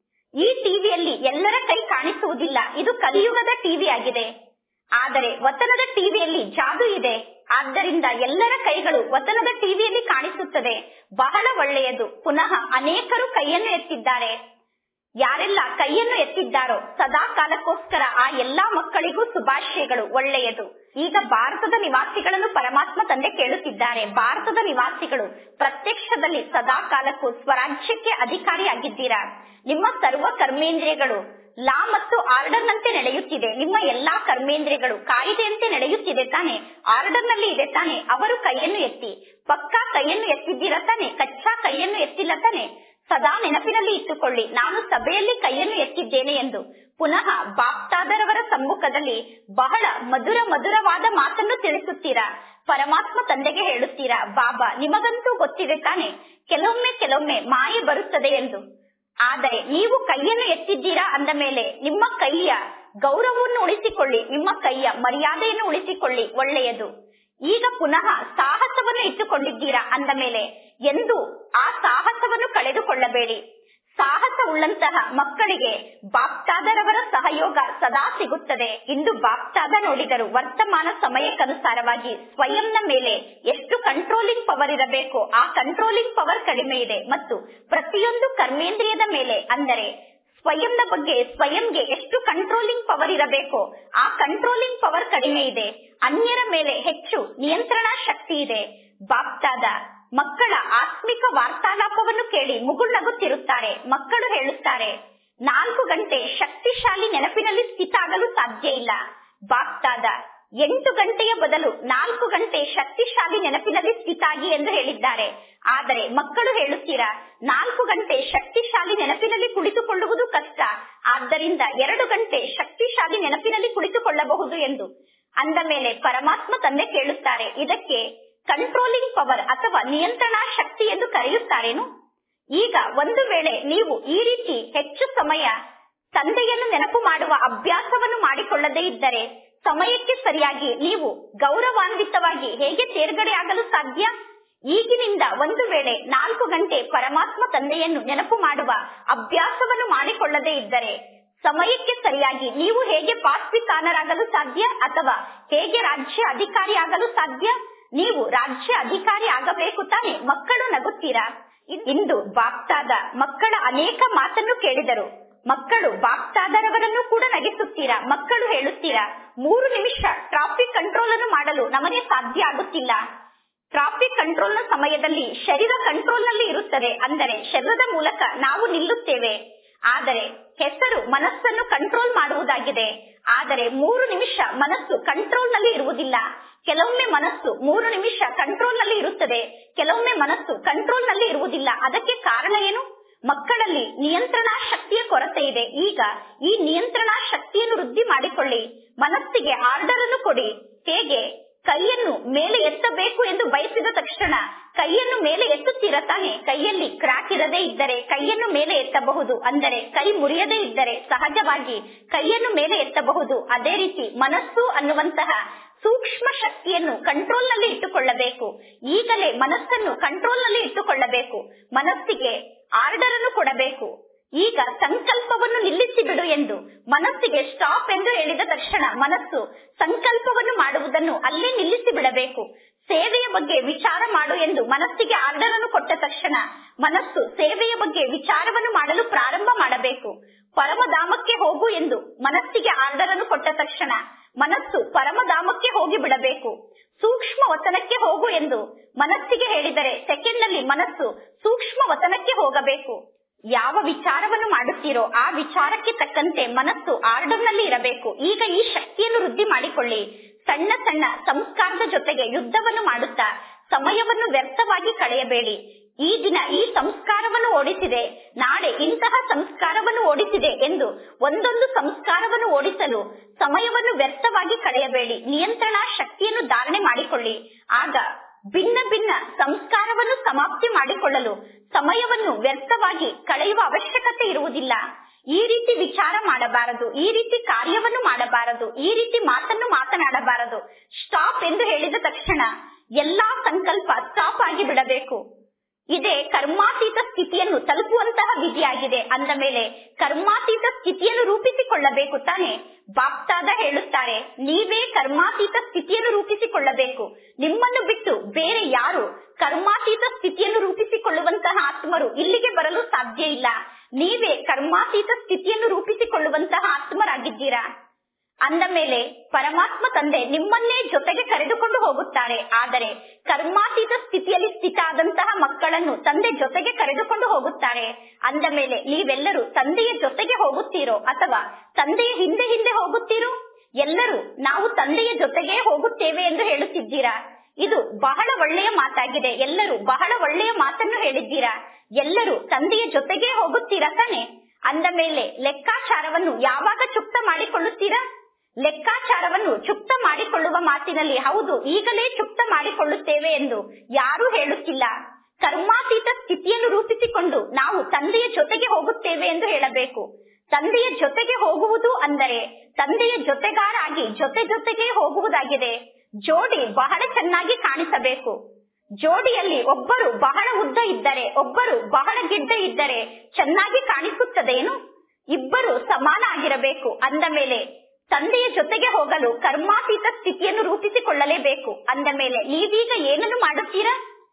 ಈ ಟಿವಿಯಲ್ಲಿ ಎಲ್ಲರ ಕೈ ಕಾಣಿಸುವುದಿಲ್ಲ ಇದು ಕಲಿಯುಗದ ಟಿವಿ ಆಗಿದೆ ಆದರೆ ವತನದ ಟಿವಿಯಲ್ಲಿ ಜಾದು ಇದೆ ಆದ್ದರಿಂದ ಎಲ್ಲರ ಕೈಗಳು ವತನದ ಟಿವಿಯಲ್ಲಿ ಕಾಣಿಸುತ್ತದೆ ಬಹಳ ಒಳ್ಳೆಯದು ಪುನಃ ಅನೇಕರು ಕೈಯನ್ನು ಎತ್ತಿದ್ದಾರೆ ಯಾರೆಲ್ಲ ಕೈಯನ್ನು ಎತ್ತಿದ್ದಾರೋ ಸದಾ ಕಾಲಕ್ಕೋಸ್ಕರ ಆ ಎಲ್ಲಾ ಮಕ್ಕಳಿಗೂ ಶುಭಾಶಯಗಳು ಒಳ್ಳೆಯದು ಈಗ ಭಾರತದ ನಿವಾಸಿಗಳನ್ನು ಪರಮಾತ್ಮ ತಂದೆ ಕೇಳುತ್ತಿದ್ದಾರೆ ಭಾರತದ ನಿವಾಸಿಗಳು ಪ್ರತ್ಯಕ್ಷದಲ್ಲಿ ಸದಾ ಕಾಲಕ್ಕೂ ಸ್ವರಾಜ್ಯಕ್ಕೆ ಅಧಿಕಾರಿಯಾಗಿದ್ದೀರಾ ನಿಮ್ಮ ಸರ್ವ ಕರ್ಮೇಂದ್ರಿಯಗಳು ಲಾ ಮತ್ತು ಆರ್ಡರ್ ನಂತೆ ನಡೆಯುತ್ತಿದೆ ನಿಮ್ಮ ಎಲ್ಲಾ ಕರ್ಮೇಂದ್ರಿಯಗಳು ಕಾಯಿದೆಯಂತೆ ನಡೆಯುತ್ತಿದೆ ತಾನೆ ಆರ್ಡರ್ ನಲ್ಲಿ ಇದೆ ತಾನೆ ಅವರು ಕೈಯನ್ನು ಎತ್ತಿ ಪಕ್ಕಾ ಕೈಯನ್ನು ಎತ್ತಿದ್ದೀರ ತಾನೆ ಕಚ್ಚಾ ಕೈಯನ್ನು ಎತ್ತಿಲ್ಲ ತಾನೆ ಸದಾ ನೆನಪಿನಲ್ಲಿ ಇಟ್ಟುಕೊಳ್ಳಿ ನಾನು ಸಭೆಯಲ್ಲಿ ಕೈಯನ್ನು ಎತ್ತಿದ್ದೇನೆ ಎಂದು ಪುನಃ ಬಾಪ್ತಾದರವರ ಸಮ್ಮುಖದಲ್ಲಿ ಬಹಳ ಮಧುರ ಮಧುರವಾದ ಮಾತನ್ನು ತಿಳಿಸುತ್ತೀರಾ ಪರಮಾತ್ಮ ತಂದೆಗೆ ಹೇಳುತ್ತೀರಾ ಬಾಬಾ ನಿಮಗಂತೂ ಗೊತ್ತಿದೆ ತಾನೆ ಕೆಲವೊಮ್ಮೆ ಕೆಲವೊಮ್ಮೆ ಮಾಯೆ ಬರುತ್ತದೆ ಎಂದು ಆದರೆ ನೀವು ಕೈಯನ್ನು ಎತ್ತಿದ್ದೀರಾ ಅಂದ ಮೇಲೆ ನಿಮ್ಮ ಕೈಯ ಗೌರವವನ್ನು ಉಳಿಸಿಕೊಳ್ಳಿ ನಿಮ್ಮ ಕೈಯ ಮರ್ಯಾದೆಯನ್ನು ಉಳಿಸಿಕೊಳ್ಳಿ ಒಳ್ಳೆಯದು ಈಗ ಪುನಃ ಸಾಹಸವನ್ನು ಇಟ್ಟುಕೊಂಡಿದ್ದೀರಾ ಅಂದ ಮೇಲೆ ಎಂದು ಆ ಸಾಹಸವನ್ನು ಕಳೆದುಕೊಳ್ಳಬೇಡಿ ಸಾಹಸ ಉಳ್ಳಂತಹ ಮಕ್ಕಳಿಗೆ ಬಾಪ್ತಾದರವರ ಸಹಯೋಗ ಸದಾ ಸಿಗುತ್ತದೆ ಇಂದು ಬಾಪ್ತಾದ ನೋಡಿದರು ವರ್ತಮಾನ ಸಮಯಕ್ಕನುಸಾರವಾಗಿ ಸ್ವಯಂನ ಮೇಲೆ ಎಷ್ಟು ಕಂಟ್ರೋಲಿಂಗ್ ಪವರ್ ಇರಬೇಕು ಆ ಕಂಟ್ರೋಲಿಂಗ್ ಪವರ್ ಕಡಿಮೆ ಇದೆ ಮತ್ತು ಪ್ರತಿಯೊಂದು ಕರ್ಮೇಂದ್ರಿಯದ ಮೇಲೆ ಅಂದರೆ ಸ್ವಯಂನ ಬಗ್ಗೆ ಸ್ವಯಂಗೆ ಎಷ್ಟು ಕಂಟ್ರೋಲಿಂಗ್ ಪವರ್ ಇರಬೇಕು ಆ ಕಂಟ್ರೋಲಿಂಗ್ ಪವರ್ ಕಡಿಮೆ ಇದೆ ಅನ್ಯರ ಮೇಲೆ ಹೆಚ್ಚು ನಿಯಂತ್ರಣಾ ಶಕ್ತಿ ಇದೆ ಬಾಪ್ತಾದ ಮಕ್ಕಳ ಆತ್ಮಿಕ ವಾರ್ತಾಲಾಪವನ್ನು ಕೇಳಿ ಮುಗುಳ್ನಗುತ್ತಿರುತ್ತಾರೆ ಮಕ್ಕಳು ಹೇಳುತ್ತಾರೆ ನಾಲ್ಕು ಗಂಟೆ ಶಕ್ತಿಶಾಲಿ ನೆನಪಿನಲ್ಲಿ ಸ್ಥಿತ ಆಗಲು ಸಾಧ್ಯ ಇಲ್ಲ ಬಾಪ್ತಾದ ಎಂಟು ಗಂಟೆಯ ಬದಲು ನಾಲ್ಕು ಗಂಟೆ ಶಕ್ತಿಶಾಲಿ ನೆನಪಿನಲ್ಲಿ ಸ್ಥಿತಾಗಿ ಎಂದು ಹೇಳಿದ್ದಾರೆ ಆದರೆ ಮಕ್ಕಳು ಹೇಳುತ್ತೀರಾ ನಾಲ್ಕು ಗಂಟೆ ಶಕ್ತಿಶಾಲಿ ನೆನಪಿನಲ್ಲಿ ಕುಳಿತುಕೊಳ್ಳುವುದು ಕಷ್ಟ ಆದ್ದರಿಂದ ಎರಡು ಗಂಟೆ ಶಕ್ತಿಶಾಲಿ ನೆನಪಿನಲ್ಲಿ ಕುಳಿತುಕೊಳ್ಳಬಹುದು ಎಂದು ಅಂದ ಮೇಲೆ ಪರಮಾತ್ಮ ತಂದೆ ಕೇಳುತ್ತಾರೆ ಇದಕ್ಕೆ ಕಂಟ್ರೋಲಿಂಗ್ ಪವರ್ ಅಥವಾ ನಿಯಂತ್ರಣಾ ಶಕ್ತಿ ಎಂದು ಕರೆಯುತ್ತಾರೇನು ಈಗ ಒಂದು ವೇಳೆ ನೀವು ಈ ರೀತಿ ಹೆಚ್ಚು ಸಮಯ ತಂದೆಯನ್ನು ನೆನಪು ಮಾಡುವ ಅಭ್ಯಾಸವನ್ನು ಮಾಡಿಕೊಳ್ಳದೇ ಇದ್ದರೆ ಸಮಯಕ್ಕೆ ಸರಿಯಾಗಿ ನೀವು ಗೌರವಾನ್ವಿತವಾಗಿ ಹೇಗೆ ತೇರ್ಗಡೆ ಆಗಲು ಸಾಧ್ಯ ಈಗಿನಿಂದ ಒಂದು ವೇಳೆ ನಾಲ್ಕು ಗಂಟೆ ಪರಮಾತ್ಮ ತಂದೆಯನ್ನು ನೆನಪು ಮಾಡುವ ಅಭ್ಯಾಸವನ್ನು ಮಾಡಿಕೊಳ್ಳದೇ ಇದ್ದರೆ ಸಮಯಕ್ಕೆ ಸರಿಯಾಗಿ ನೀವು ಹೇಗೆ ಪಾಸ್ವಿತಾನರಾಗಲು ಸಾಧ್ಯ ಅಥವಾ ಹೇಗೆ ರಾಜ್ಯ ಅಧಿಕಾರಿ ಆಗಲು ಸಾಧ್ಯ ನೀವು ರಾಜ್ಯ ಅಧಿಕಾರಿ ಆಗಬೇಕು ತಾನೆ ಮಕ್ಕಳು ನಗುತ್ತೀರಾ ಇಂದು ಬಾಪ್ತಾದ ಮಕ್ಕಳ ಅನೇಕ ಮಾತನ್ನು ಕೇಳಿದರು ಮಕ್ಕಳು ಬಾಪ್ತಾದರವರನ್ನು ಕೂಡ ನಗಿಸುತ್ತೀರಾ ಮಕ್ಕಳು ಹೇಳುತ್ತೀರಾ ಮೂರು ನಿಮಿಷ ಟ್ರಾಫಿಕ್ ಕಂಟ್ರೋಲ್ ಅನ್ನು ಮಾಡಲು ನಮಗೆ ಸಾಧ್ಯ ಆಗುತ್ತಿಲ್ಲ ಟ್ರಾಫಿಕ್ ಕಂಟ್ರೋಲ್ ನ ಸಮಯದಲ್ಲಿ ಶರೀರ ಕಂಟ್ರೋಲ್ ನಲ್ಲಿ ಇರುತ್ತದೆ ಅಂದರೆ ಶರೀರದ ಮೂಲಕ ನಾವು ನಿಲ್ಲುತ್ತೇವೆ ಆದರೆ ಹೆಸರು ಮನಸ್ಸನ್ನು ಕಂಟ್ರೋಲ್ ಮಾಡುವುದಾಗಿದೆ ಆದರೆ ಮೂರು ನಿಮಿಷ ಮನಸ್ಸು ಕಂಟ್ರೋಲ್ ನಲ್ಲಿ ಇರುವುದಿಲ್ಲ ಕೆಲವೊಮ್ಮೆ ಮನಸ್ಸು ಮೂರು ನಿಮಿಷ ಕಂಟ್ರೋಲ್ ನಲ್ಲಿ ಇರುತ್ತದೆ ಕೆಲವೊಮ್ಮೆ ಮನಸ್ಸು ಕಂಟ್ರೋಲ್ ನಲ್ಲಿ ಇರುವುದಿಲ್ಲ ಅದಕ್ಕೆ ಕಾರಣ ಏನು ಮಕ್ಕಳಲ್ಲಿ ನಿಯಂತ್ರಣಾ ಶಕ್ತಿಯ ಕೊರತೆ ಇದೆ ಈಗ ಈ ನಿಯಂತ್ರಣಾ ಶಕ್ತಿಯನ್ನು ವೃದ್ಧಿ ಮಾಡಿಕೊಳ್ಳಿ ಮನಸ್ಸಿಗೆ ಆರ್ಡರ್ ಅನ್ನು ಕೊಡಿ ಹೇಗೆ ಕೈಯನ್ನು ಮೇಲೆ ಎತ್ತಬೇಕು ಎಂದು ಬಯಸಿದ ತಕ್ಷಣ ಕೈಯನ್ನು ಮೇಲೆ ಎತ್ತುತ್ತೀರ ತಾನೆ ಕೈಯಲ್ಲಿ ಕ್ರಾಕ್ ಇರದೇ ಇದ್ದರೆ ಕೈಯನ್ನು ಮೇಲೆ ಎತ್ತಬಹುದು ಅಂದರೆ ಕೈ ಮುರಿಯದೇ ಇದ್ದರೆ ಸಹಜವಾಗಿ ಕೈಯನ್ನು ಮೇಲೆ ಎತ್ತಬಹುದು ಅದೇ ರೀತಿ ಮನಸ್ಸು ಅನ್ನುವಂತಹ ಸೂಕ್ಷ್ಮ ಶಕ್ತಿಯನ್ನು ಕಂಟ್ರೋಲ್ ನಲ್ಲಿ ಇಟ್ಟುಕೊಳ್ಳಬೇಕು ಈಗಲೇ ಮನಸ್ಸನ್ನು ಕಂಟ್ರೋಲ್ ನಲ್ಲಿ ಇಟ್ಟುಕೊಳ್ಳಬೇಕು ಮನಸ್ಸಿಗೆ ಆರ್ಡರ್ ಅನ್ನು ಕೊಡಬೇಕು ಈಗ ಸಂಕಲ್ಪವನ್ನು ನಿಲ್ಲಿಸಿ ಬಿಡು ಎಂದು ಮನಸ್ಸಿಗೆ ಸ್ಟಾಪ್ ಎಂದು ಹೇಳಿದ ತಕ್ಷಣ ಮನಸ್ಸು ಸಂಕಲ್ಪವನ್ನು ಮಾಡುವುದನ್ನು ಅಲ್ಲೇ ನಿಲ್ಲಿಸಿ ಬಿಡಬೇಕು ಸೇವೆಯ ಬಗ್ಗೆ ವಿಚಾರ ಮಾಡು ಎಂದು ಮನಸ್ಸಿಗೆ ಆರ್ಡರ್ ಅನ್ನು ಕೊಟ್ಟ ತಕ್ಷಣ ಮನಸ್ಸು ಸೇವೆಯ ಬಗ್ಗೆ ವಿಚಾರವನ್ನು ಮಾಡಲು ಪ್ರಾರಂಭ ಮಾಡಬೇಕು ಪರಮಧಾಮಕ್ಕೆ ಹೋಗು ಎಂದು ಮನಸ್ಸಿಗೆ ಆರ್ಡರ್ ಅನ್ನು ಕೊಟ್ಟ ತಕ್ಷಣ ಮನಸ್ಸು ಪರಮಧಾಮಕ್ಕೆ ಹೋಗಿ ಬಿಡಬೇಕು ಸೂಕ್ಷ್ಮ ವತನಕ್ಕೆ ಹೋಗು ಎಂದು ಮನಸ್ಸಿಗೆ ಹೇಳಿದರೆ ಸೆಕೆಂಡ್ ನಲ್ಲಿ ಮನಸ್ಸು ಸೂಕ್ಷ್ಮ ವತನಕ್ಕೆ ಹೋಗಬೇಕು ಯಾವ ವಿಚಾರವನ್ನು ಮಾಡುತ್ತೀರೋ ಆ ವಿಚಾರಕ್ಕೆ ತಕ್ಕಂತೆ ಮನಸ್ಸು ಆರ್ಡರ್ ನಲ್ಲಿ ಇರಬೇಕು ಈಗ ಈ ಶಕ್ತಿಯನ್ನು ವೃದ್ಧಿ ಮಾಡಿಕೊಳ್ಳಿ ಸಣ್ಣ ಸಣ್ಣ ಸಂಸ್ಕಾರದ ಜೊತೆಗೆ ಯುದ್ಧವನ್ನು ಮಾಡುತ್ತಾ ಸಮಯವನ್ನು ವ್ಯರ್ಥವಾಗಿ ಕಳೆಯಬೇಡಿ ಈ ದಿನ ಈ ಸಂಸ್ಕಾರವನ್ನು ಓಡಿಸಿದೆ ನಾಳೆ ಇಂತಹ ಸಂಸ್ಕಾರವನ್ನು ಓಡಿಸಿದೆ ಎಂದು ಒಂದೊಂದು ಸಂಸ್ಕಾರವನ್ನು ಓಡಿಸಲು ಸಮಯವನ್ನು ವ್ಯರ್ಥವಾಗಿ ಕಳೆಯಬೇಡಿ ನಿಯಂತ್ರಣ ಶಕ್ತಿಯನ್ನು ಧಾರಣೆ ಮಾಡಿಕೊಳ್ಳಿ ಆಗ ಭಿನ್ನ ಭಿನ್ನ ಸಂಸ್ಕಾರವನ್ನು ಸಮಾಪ್ತಿ ಮಾಡಿಕೊಳ್ಳಲು ಸಮಯವನ್ನು ವ್ಯರ್ಥವಾಗಿ ಕಳೆಯುವ ಅವಶ್ಯಕತೆ ಇರುವುದಿಲ್ಲ ಈ ರೀತಿ ವಿಚಾರ ಮಾಡಬಾರದು ಈ ರೀತಿ ಕಾರ್ಯವನ್ನು ಮಾಡಬಾರದು ಈ ರೀತಿ ಮಾತನ್ನು ಮಾತನಾಡಬಾರದು ಸ್ಟಾಪ್ ಎಂದು ಹೇಳಿದ ತಕ್ಷಣ ಎಲ್ಲಾ ಸಂಕಲ್ಪ ಸ್ಟಾಪ್ ಆಗಿ ಬಿಡಬೇಕು ಇದೇ ಕರ್ಮಾತೀತ ಸ್ಥಿತಿಯನ್ನು ತಲುಪುವಂತಹ ವಿಧಿಯಾಗಿದೆ ಅಂದ ಮೇಲೆ ಕರ್ಮಾತೀತ ಸ್ಥಿತಿಯನ್ನು ರೂಪಿಸಿಕೊಳ್ಳಬೇಕು ತಾನೆ ಬಾಪ್ತಾದ ಹೇಳುತ್ತಾರೆ ನೀವೇ ಕರ್ಮಾತೀತ ಸ್ಥಿತಿಯನ್ನು ರೂಪಿಸಿಕೊಳ್ಳಬೇಕು ನಿಮ್ಮನ್ನು ಬಿಟ್ಟು ಬೇರೆ ಯಾರು ಕರ್ಮಾತೀತ ಸ್ಥಿತಿಯನ್ನು ರೂಪಿಸಿಕೊಳ್ಳುವಂತಹ ಆತ್ಮರು ಇಲ್ಲಿಗೆ ಬರಲು ಸಾಧ್ಯ ಇಲ್ಲ ನೀವೇ ಕರ್ಮಾತೀತ ಸ್ಥಿತಿಯನ್ನು ರೂಪಿಸಿಕೊಳ್ಳುವಂತಹ ಆತ್ಮರಾಗಿದ್ದೀರಾ ಅಂದ ಮೇಲೆ ಪರಮಾತ್ಮ ತಂದೆ ನಿಮ್ಮನ್ನೇ ಜೊತೆಗೆ ಕರೆದುಕೊಂಡು ಹೋಗುತ್ತಾರೆ ಆದರೆ ಕರ್ಮಾತೀತ ಸ್ಥಿತಿಯಲ್ಲಿ ಸ್ಥಿತ ಆದಂತಹ ಮಕ್ಕಳನ್ನು ತಂದೆ ಜೊತೆಗೆ ಕರೆದುಕೊಂಡು ಹೋಗುತ್ತಾರೆ ಅಂದ ಮೇಲೆ ನೀವೆಲ್ಲರೂ ತಂದೆಯ ಜೊತೆಗೆ ಹೋಗುತ್ತೀರೋ ಅಥವಾ ತಂದೆಯ ಹಿಂದೆ ಹಿಂದೆ ಹೋಗುತ್ತೀರೋ ಎಲ್ಲರೂ ನಾವು ತಂದೆಯ ಜೊತೆಗೆ ಹೋಗುತ್ತೇವೆ ಎಂದು ಹೇಳುತ್ತಿದ್ದೀರಾ ಇದು ಬಹಳ ಒಳ್ಳೆಯ ಮಾತಾಗಿದೆ ಎಲ್ಲರೂ ಬಹಳ ಒಳ್ಳೆಯ ಮಾತನ್ನು ಹೇಳಿದ್ದೀರಾ ಎಲ್ಲರೂ ತಂದೆಯ ಜೊತೆಗೆ ಹೋಗುತ್ತೀರಾ ತಾನೆ ಅಂದ ಮೇಲೆ ಲೆಕ್ಕಾಚಾರವನ್ನು ಯಾವಾಗ ಚುಕ್ತ ಮಾಡಿಕೊಳ್ಳುತ್ತೀರಾ ಲೆಕ್ಕಾಚಾರವನ್ನು ಚುಕ್ತ ಮಾಡಿಕೊಳ್ಳುವ ಮಾತಿನಲ್ಲಿ ಹೌದು ಈಗಲೇ ಚುಕ್ತ ಮಾಡಿಕೊಳ್ಳುತ್ತೇವೆ ಎಂದು ಯಾರೂ ಹೇಳುತ್ತಿಲ್ಲ ಕರ್ಮಾತೀತ ಸ್ಥಿತಿಯನ್ನು ರೂಪಿಸಿಕೊಂಡು ನಾವು ತಂದೆಯ ಜೊತೆಗೆ ಹೋಗುತ್ತೇವೆ ಎಂದು ಹೇಳಬೇಕು ತಂದೆಯ ಜೊತೆಗೆ ಹೋಗುವುದು ಅಂದರೆ ತಂದೆಯ ಜೊತೆಗಾರಾಗಿ ಜೊತೆ ಜೊತೆಗೆ ಹೋಗುವುದಾಗಿದೆ ಜೋಡಿ ಬಹಳ ಚೆನ್ನಾಗಿ ಕಾಣಿಸಬೇಕು ಜೋಡಿಯಲ್ಲಿ ಒಬ್ಬರು ಬಹಳ ಉದ್ದ ಇದ್ದರೆ ಒಬ್ಬರು ಬಹಳ ಗಿಡ್ಡ ಇದ್ದರೆ ಚೆನ್ನಾಗಿ ಕಾಣಿಸುತ್ತದೇನು ಇಬ್ಬರು ಸಮಾನ ಆಗಿರಬೇಕು ಅಂದ ಮೇಲೆ ತಂದೆಯ ಜೊತೆಗೆ ಹೋಗಲು ಕರ್ಮಾತೀತ ಸ್ಥಿತಿಯನ್ನು ರೂಪಿಸಿಕೊಳ್ಳಲೇಬೇಕು ಅಂದ ಮೇಲೆ ನೀವೀಗ ಏನನ್ನು ಮಾಡುತ್ತೀರಾ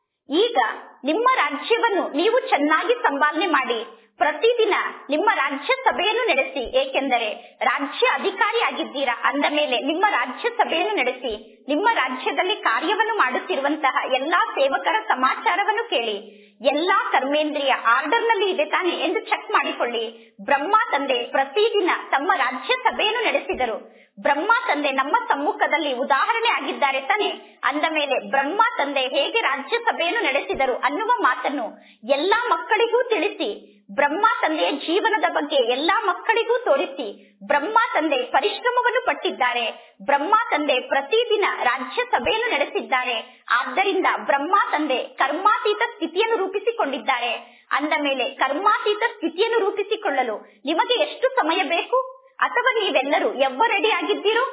ಈಗ ನಿಮ್ಮ ರಾಜ್ಯವನ್ನು ನೀವು ಚೆನ್ನಾಗಿ ಸಂಪಾದನೆ ಮಾಡಿ ಪ್ರತಿದಿನ ನಿಮ್ಮ ರಾಜ್ಯ ಸಭೆಯನ್ನು ನಡೆಸಿ ಏಕೆಂದರೆ ರಾಜ್ಯ ಅಧಿಕಾರಿ ಆಗಿದ್ದೀರಾ ಅಂದ ಮೇಲೆ ನಿಮ್ಮ ರಾಜ್ಯ ಸಭೆಯನ್ನು ನಡೆಸಿ ನಿಮ್ಮ ರಾಜ್ಯದಲ್ಲಿ ಕಾರ್ಯವನ್ನು ಮಾಡುತ್ತಿರುವಂತಹ ಎಲ್ಲಾ ಸೇವಕರ ಸಮಾಚಾರವನ್ನು ಕೇಳಿ ಎಲ್ಲಾ ಕರ್ಮೇಂದ್ರಿಯ ಆರ್ಡರ್ ನಲ್ಲಿ ಇದೆ ತಾನೆ ಎಂದು ಚೆಕ್ ಮಾಡಿಕೊಳ್ಳಿ ಬ್ರಹ್ಮ ತಂದೆ ಪ್ರತಿದಿನ ತಮ್ಮ ರಾಜ್ಯ ಸಭೆಯನ್ನು ನಡೆಸಿದರು ಬ್ರಹ್ಮ ತಂದೆ ನಮ್ಮ ಸಮ್ಮುಖದಲ್ಲಿ ಉದಾಹರಣೆ ಆಗಿದ್ದಾರೆ ತಾನೆ ಅಂದ ಮೇಲೆ ಬ್ರಹ್ಮ ತಂದೆ ಹೇಗೆ ರಾಜ್ಯ ಸಭೆಯನ್ನು ನಡೆಸಿದರು ಅನ್ನುವ ಮಾತನ್ನು ಎಲ್ಲಾ ಮಕ್ಕಳಿಗೂ ತಿಳಿಸಿ ಬ್ರಹ್ಮ ತಂದೆಯ ಜೀವನದ ಬಗ್ಗೆ ಎಲ್ಲಾ ಮಕ್ಕಳಿಗೂ ತೋರಿಸಿ ಬ್ರಹ್ಮ ತಂದೆ ಪರಿಶ್ರಮವನ್ನು ಪಟ್ಟಿದ್ದಾರೆ ಬ್ರಹ್ಮ ತಂದೆ ಪ್ರತಿದಿನ ರಾಜ್ಯ ಸಭೆಯನ್ನು ನಡೆಸಿದ್ದಾರೆ ಆದ್ದರಿಂದ ಬ್ರಹ್ಮ ತಂದೆ ಕರ್ಮಾತೀತ ಸ್ಥಿತಿಯನ್ನು ರೂಪಿಸಿಕೊಂಡಿದ್ದಾರೆ ಅಂದ ಮೇಲೆ ಕರ್ಮಾತೀತ ಸ್ಥಿತಿಯನ್ನು ರೂಪಿಸಿಕೊಳ್ಳಲು ನಿಮಗೆ ಎಷ್ಟು ಸಮಯ ಬೇಕು ಅಥವಾ ನೀವೆಲ್ಲರೂ ಎವ್ವ ರೆಡಿ ಆಗಿದ್ದೀರೋ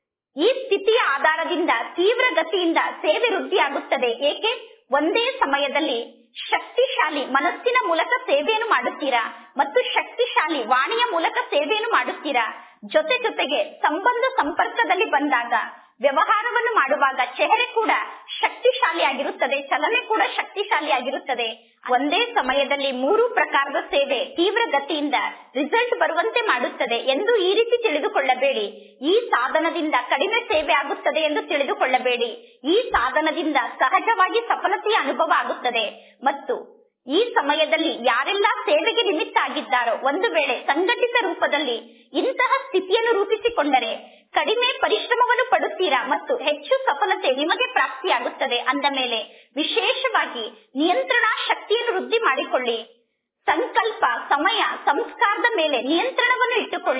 ಈ ಸ್ಥಿತಿಯ ಆಧಾರದಿಂದ ತೀವ್ರ ಗತಿಯಿಂದ ಸೇವೆ ವೃದ್ಧಿಯಾಗುತ್ತದೆ ಏಕೆ ಒಂದೇ ಸಮಯದಲ್ಲಿ ಶಕ್ತಿಶಾಲಿ ಮನಸ್ಸಿನ ಮೂಲಕ ಸೇವೆಯನ್ನು ಮಾಡುತ್ತೀರಾ ಮತ್ತು ಶಕ್ತಿಶಾಲಿ ವಾಣಿಯ ಮೂಲಕ ಸೇವೆಯನ್ನು ಮಾಡುತ್ತೀರಾ ಜೊತೆ ಜೊತೆಗೆ ಸಂಬಂಧ ಸಂಪರ್ಕದಲ್ಲಿ ಬಂದಾಗ ವ್ಯವಹಾರವನ್ನು ಮಾಡುವಾಗ ಚೆಹರೆ ಕೂಡ ಶಕ್ತಿಶಾಲಿಯಾಗಿರುತ್ತದೆ ಚಲನೆ ಕೂಡ ಶಕ್ತಿಶಾಲಿಯಾಗಿರುತ್ತದೆ ಒಂದೇ ಸಮಯದಲ್ಲಿ ಮೂರು ಪ್ರಕಾರದ ಸೇವೆ ತೀವ್ರ ಗತಿಯಿಂದ ರಿಸಲ್ಟ್ ಬರುವಂತೆ ಮಾಡುತ್ತದೆ ಎಂದು ಈ ರೀತಿ ತಿಳಿದುಕೊಳ್ಳಬೇಡಿ ಈ ಸಾಧನದಿಂದ ಕಡಿಮೆ ಸೇವೆ ಆಗುತ್ತದೆ ಎಂದು ತಿಳಿದುಕೊಳ್ಳಬೇಡಿ ಈ ಸಾಧನದಿಂದ ಸಹಜವಾಗಿ ಸಫಲತೆಯ ಅನುಭವ ಆಗುತ್ತದೆ ಮತ್ತು ಈ ಸಮಯದಲ್ಲಿ ಯಾರೆಲ್ಲ ಸೇವೆಗೆ ನಿಮಿತ್ತ ಆಗಿದ್ದಾರೋ ಒಂದು ವೇಳೆ ಸಂಘಟಿತ ರೂಪದಲ್ಲಿ ಇಂತಹ ಸ್ಥಿತಿಯನ್ನು ರೂಪಿಸಿಕೊಂಡರೆ ಕಡಿಮೆ ಪರಿಶ್ರಮವನ್ನು ಪಡುತ್ತೀರಾ ಮತ್ತು ಹೆಚ್ಚು ಸಫಲತೆ ನಿಮಗೆ ಪ್ರಾಪ್ತಿಯಾಗುತ್ತದೆ ಅಂದ ಮೇಲೆ ವಿಶೇಷವಾಗಿ ನಿಯಂತ್ರಣ ಶಕ್ತಿಯನ್ನು ವೃದ್ಧಿ ಮಾಡಿಕೊಳ್ಳಿ ಸಂಕಲ್ಪ ಸಮಯ ಸಂಸ್ಕಾರದ ಮೇಲೆ ನಿಯಂತ್ರಣವನ್ನು ಇಟ್ಟುಕೊಳ್ಳಿ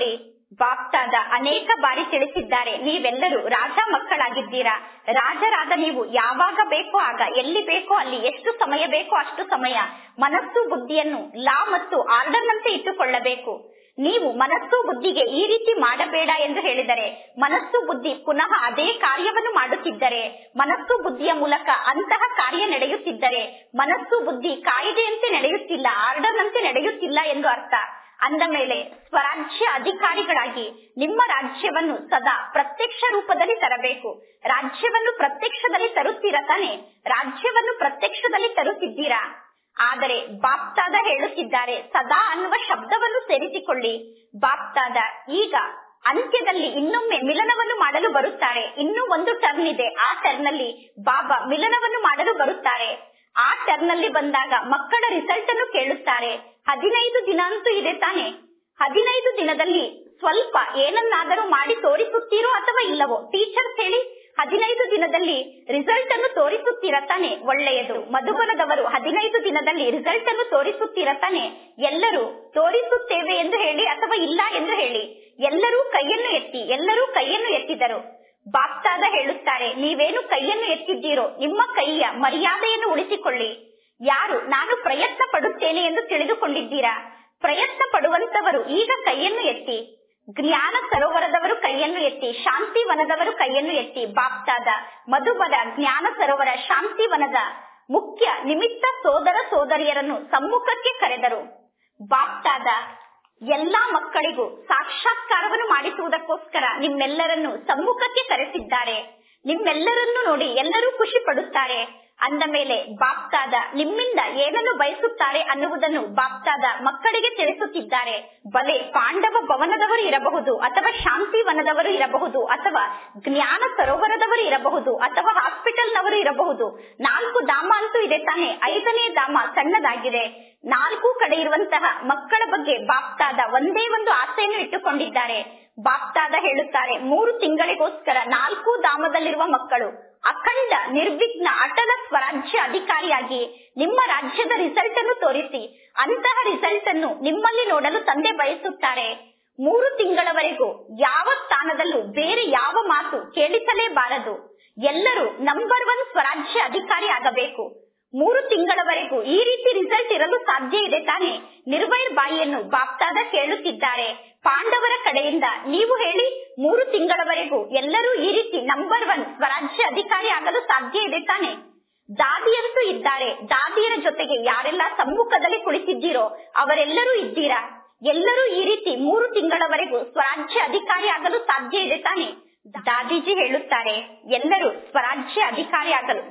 ಬಾಪ್ತಾದ ಅನೇಕ ಬಾರಿ ತಿಳಿಸಿದ್ದಾರೆ ನೀವೆಲ್ಲರೂ ರಾಜ ಮಕ್ಕಳಾಗಿದ್ದೀರಾ ರಾಜರಾದ ನೀವು ಯಾವಾಗ ಬೇಕೋ ಆಗ ಎಲ್ಲಿ ಬೇಕೋ ಅಲ್ಲಿ ಎಷ್ಟು ಸಮಯ ಬೇಕೋ ಅಷ್ಟು ಸಮಯ ಮನಸ್ಸು ಬುದ್ಧಿಯನ್ನು ಲಾ ಮತ್ತು ಆರ್ಡರ್ನಂತೆ ಇಟ್ಟುಕೊಳ್ಳಬೇಕು ನೀವು ಮನಸ್ಸು ಬುದ್ಧಿಗೆ ಈ ರೀತಿ ಮಾಡಬೇಡ ಎಂದು ಹೇಳಿದರೆ ಮನಸ್ಸು ಬುದ್ಧಿ ಪುನಃ ಅದೇ ಕಾರ್ಯವನ್ನು ಮಾಡುತ್ತಿದ್ದರೆ ಮನಸ್ಸು ಬುದ್ಧಿಯ ಮೂಲಕ ಅಂತಹ ಕಾರ್ಯ ನಡೆಯುತ್ತಿದ್ದರೆ ಮನಸ್ಸು ಬುದ್ಧಿ ಕಾಯಿದೆಯಂತೆ ನಡೆಯುತ್ತಿಲ್ಲ ಆರ್ಡರ್ನಂತೆ ನಡೆಯುತ್ತಿಲ್ಲ ಎಂದು ಅರ್ಥ ಅಂದ ಮೇಲೆ ಸ್ವರಾಜ್ಯ ಅಧಿಕಾರಿಗಳಾಗಿ ನಿಮ್ಮ ರಾಜ್ಯವನ್ನು ಸದಾ ಪ್ರತ್ಯಕ್ಷ ರೂಪದಲ್ಲಿ ತರಬೇಕು ರಾಜ್ಯವನ್ನು ಪ್ರತ್ಯಕ್ಷದಲ್ಲಿ ತರುತ್ತೀರಾ ತಾನೆ ರಾಜ್ಯವನ್ನು ಪ್ರತ್ಯಕ್ಷದಲ್ಲಿ ತರುತ್ತಿದ್ದೀರಾ ಆದರೆ ಬಾಪ್ತಾದ ಹೇಳುತ್ತಿದ್ದಾರೆ ಸದಾ ಅನ್ನುವ ಶಬ್ದವನ್ನು ಸೇರಿಸಿಕೊಳ್ಳಿ ಬಾಪ್ತಾದ ಈಗ ಅಂತ್ಯದಲ್ಲಿ ಇನ್ನೊಮ್ಮೆ ಮಿಲನವನ್ನು ಮಾಡಲು ಬರುತ್ತಾರೆ ಇನ್ನೂ ಒಂದು ಟರ್ನ್ ಇದೆ ಆ ಟರ್ನ್ ನಲ್ಲಿ ಬಾಬಾ ಮಿಲನವನ್ನು ಮಾಡಲು ಬರುತ್ತಾರೆ ಆ ಟರ್ನ್ ನಲ್ಲಿ ಬಂದಾಗ ಮಕ್ಕಳ ರಿಸಲ್ಟ್ ಅನ್ನು ಕೇಳುತ್ತಾರೆ ಹದಿನೈದು ದಿನ ಅಂತೂ ಇದೆ ತಾನೆ ಹದಿನೈದು ದಿನದಲ್ಲಿ ಸ್ವಲ್ಪ ಏನನ್ನಾದರೂ ಮಾಡಿ ತೋರಿಸುತ್ತೀರೋ ಅಥವಾ ಇಲ್ಲವೋ ಟೀಚರ್ಸ್ ಹೇಳಿ ಹದಿನೈದು ದಿನದಲ್ಲಿ ರಿಸಲ್ಟ್ ಅನ್ನು ತೋರಿಸುತ್ತೀರಾ ತಾನೆ ಒಳ್ಳೆಯದು ಮಧುಬನದವರು ಹದಿನೈದು ದಿನದಲ್ಲಿ ರಿಸಲ್ಟ್ ಅನ್ನು ತೋರಿಸುತ್ತೀರಾ ತಾನೆ ಎಲ್ಲರೂ ತೋರಿಸುತ್ತೇವೆ ಎಂದು ಹೇಳಿ ಅಥವಾ ಇಲ್ಲ ಎಂದು ಹೇಳಿ ಎಲ್ಲರೂ ಕೈಯನ್ನು ಎತ್ತಿ ಎಲ್ಲರೂ ಕೈಯನ್ನು ಎತ್ತಿದರು ಬಾಪ್ತಾದ ಹೇಳುತ್ತಾರೆ ನೀವೇನು ಕೈಯನ್ನು ಎತ್ತಿದ್ದೀರೋ ನಿಮ್ಮ ಕೈಯ ಮರ್ಯಾದೆಯನ್ನು ಉಳಿಸಿಕೊಳ್ಳಿ ಯಾರು ನಾನು ಪ್ರಯತ್ನ ಪಡುತ್ತೇನೆ ಎಂದು ತಿಳಿದುಕೊಂಡಿದ್ದೀರಾ ಪ್ರಯತ್ನ ಪಡುವಂತವರು ಈಗ ಕೈಯನ್ನು ಎತ್ತಿ ಜ್ಞಾನ ಸರೋವರದವರು ಕೈಯನ್ನು ಎತ್ತಿ ಶಾಂತಿ ವನದವರು ಕೈಯನ್ನು ಎತ್ತಿ ಬಾಪ್ತಾದ ಮಧುಬದ ಜ್ಞಾನ ಸರೋವರ ಶಾಂತಿ ವನದ ಮುಖ್ಯ ನಿಮಿತ್ತ ಸೋದರ ಸೋದರಿಯರನ್ನು ಸಮ್ಮುಖಕ್ಕೆ ಕರೆದರು ಬಾಪ್ತಾದ ಎಲ್ಲಾ ಮಕ್ಕಳಿಗೂ ಸಾಕ್ಷಾತ್ಕಾರವನ್ನು ಮಾಡಿಸುವುದಕ್ಕೋಸ್ಕರ ನಿಮ್ಮೆಲ್ಲರನ್ನು ಸಮ್ಮುಖಕ್ಕೆ ಕರೆಸಿದ್ದಾರೆ ನಿಮ್ಮೆಲ್ಲರನ್ನು ನೋಡಿ ಎಲ್ಲರೂ ಖುಷಿ ಪಡುತ್ತಾರೆ ಅಂದ ಮೇಲೆ ಬಾಪ್ತಾದ ನಿಮ್ಮಿಂದ ಏನನ್ನು ಬಯಸುತ್ತಾರೆ ಅನ್ನುವುದನ್ನು ಬಾಪ್ತಾದ ಮಕ್ಕಳಿಗೆ ತಿಳಿಸುತ್ತಿದ್ದಾರೆ ಬಲೆ ಪಾಂಡವ ಭವನದವರು ಇರಬಹುದು ಅಥವಾ ಶಾಂತಿ ವನದವರು ಇರಬಹುದು ಅಥವಾ ಜ್ಞಾನ ಸರೋವರದವರು ಇರಬಹುದು ಅಥವಾ ಹಾಸ್ಪಿಟಲ್ನವರು ಇರಬಹುದು ನಾಲ್ಕು ಧಾಮ ಅಂತೂ ಇದೆ ತಾನೆ ಐದನೇ ಧಾಮ ಸಣ್ಣದಾಗಿದೆ ನಾಲ್ಕು ಕಡೆ ಇರುವಂತಹ ಮಕ್ಕಳ ಬಗ್ಗೆ ಬಾಪ್ತಾದ ಒಂದೇ ಒಂದು ಆಸೆಯನ್ನು ಇಟ್ಟುಕೊಂಡಿದ್ದಾರೆ ಬಾಪ್ತಾದ ಹೇಳುತ್ತಾರೆ ಮೂರು ತಿಂಗಳಿಗೋಸ್ಕರ ನಾಲ್ಕು ಧಾಮದಲ್ಲಿರುವ ಮಕ್ಕಳು ಅಖಂಡ ನಿರ್ವಿಘ್ನ ಅಟಲ ಸ್ವರಾಜ್ಯ ಅಧಿಕಾರಿಯಾಗಿ ನಿಮ್ಮ ರಾಜ್ಯದ ರಿಸಲ್ಟ್ ಅನ್ನು ತೋರಿಸಿ ಅಂತಹ ರಿಸಲ್ಟ್ ಅನ್ನು ನಿಮ್ಮಲ್ಲಿ ನೋಡಲು ತಂದೆ ಬಯಸುತ್ತಾರೆ ಮೂರು ತಿಂಗಳವರೆಗೂ ಯಾವ ಸ್ಥಾನದಲ್ಲೂ ಬೇರೆ ಯಾವ ಮಾತು ಕೇಳಿಸಲೇಬಾರದು ಎಲ್ಲರೂ ನಂಬರ್ ಒನ್ ಸ್ವರಾಜ್ಯ ಅಧಿಕಾರಿ ಆಗಬೇಕು ಮೂರು ತಿಂಗಳವರೆಗೂ ಈ ರೀತಿ ರಿಸಲ್ಟ್ ಇರಲು ಸಾಧ್ಯ ಇದೆ ತಾನೆ ನಿರ್ವೈರ್ ಬಾಯಿಯನ್ನು ಬಾಪ್ತಾದ ಕೇಳುತ್ತಿದ್ದಾರೆ ಪಾಂಡವರ ಕಡೆಯಿಂದ ನೀವು ಹೇಳಿ ಮೂರು ತಿಂಗಳವರೆಗೂ ಎಲ್ಲರೂ ಈ ರೀತಿ ನಂಬರ್ ಒನ್ ಸ್ವರಾಜ್ಯ ಅಧಿಕಾರಿ ಆಗಲು ಸಾಧ್ಯ ಇದೆ ತಾನೆ ದಾದಿಯಂತೂ ಇದ್ದಾರೆ ದಾದಿಯರ ಜೊತೆಗೆ ಯಾರೆಲ್ಲ ಸಮ್ಮುಖದಲ್ಲಿ ಕುಳಿತಿದ್ದೀರೋ ಅವರೆಲ್ಲರೂ ಇದ್ದೀರಾ ಎಲ್ಲರೂ ಈ ರೀತಿ ಮೂರು ತಿಂಗಳವರೆಗೂ ಸ್ವರಾಜ್ಯ ಅಧಿಕಾರಿ ಆಗಲು ಸಾಧ್ಯ ಇದೆ ತಾನೆ ದಾದಿಜಿ ಹೇಳುತ್ತಾರೆ ಎಲ್ಲರೂ ಸ್ವರಾಜ್ಯ ಅಧಿಕಾರಿ ಆಗಲು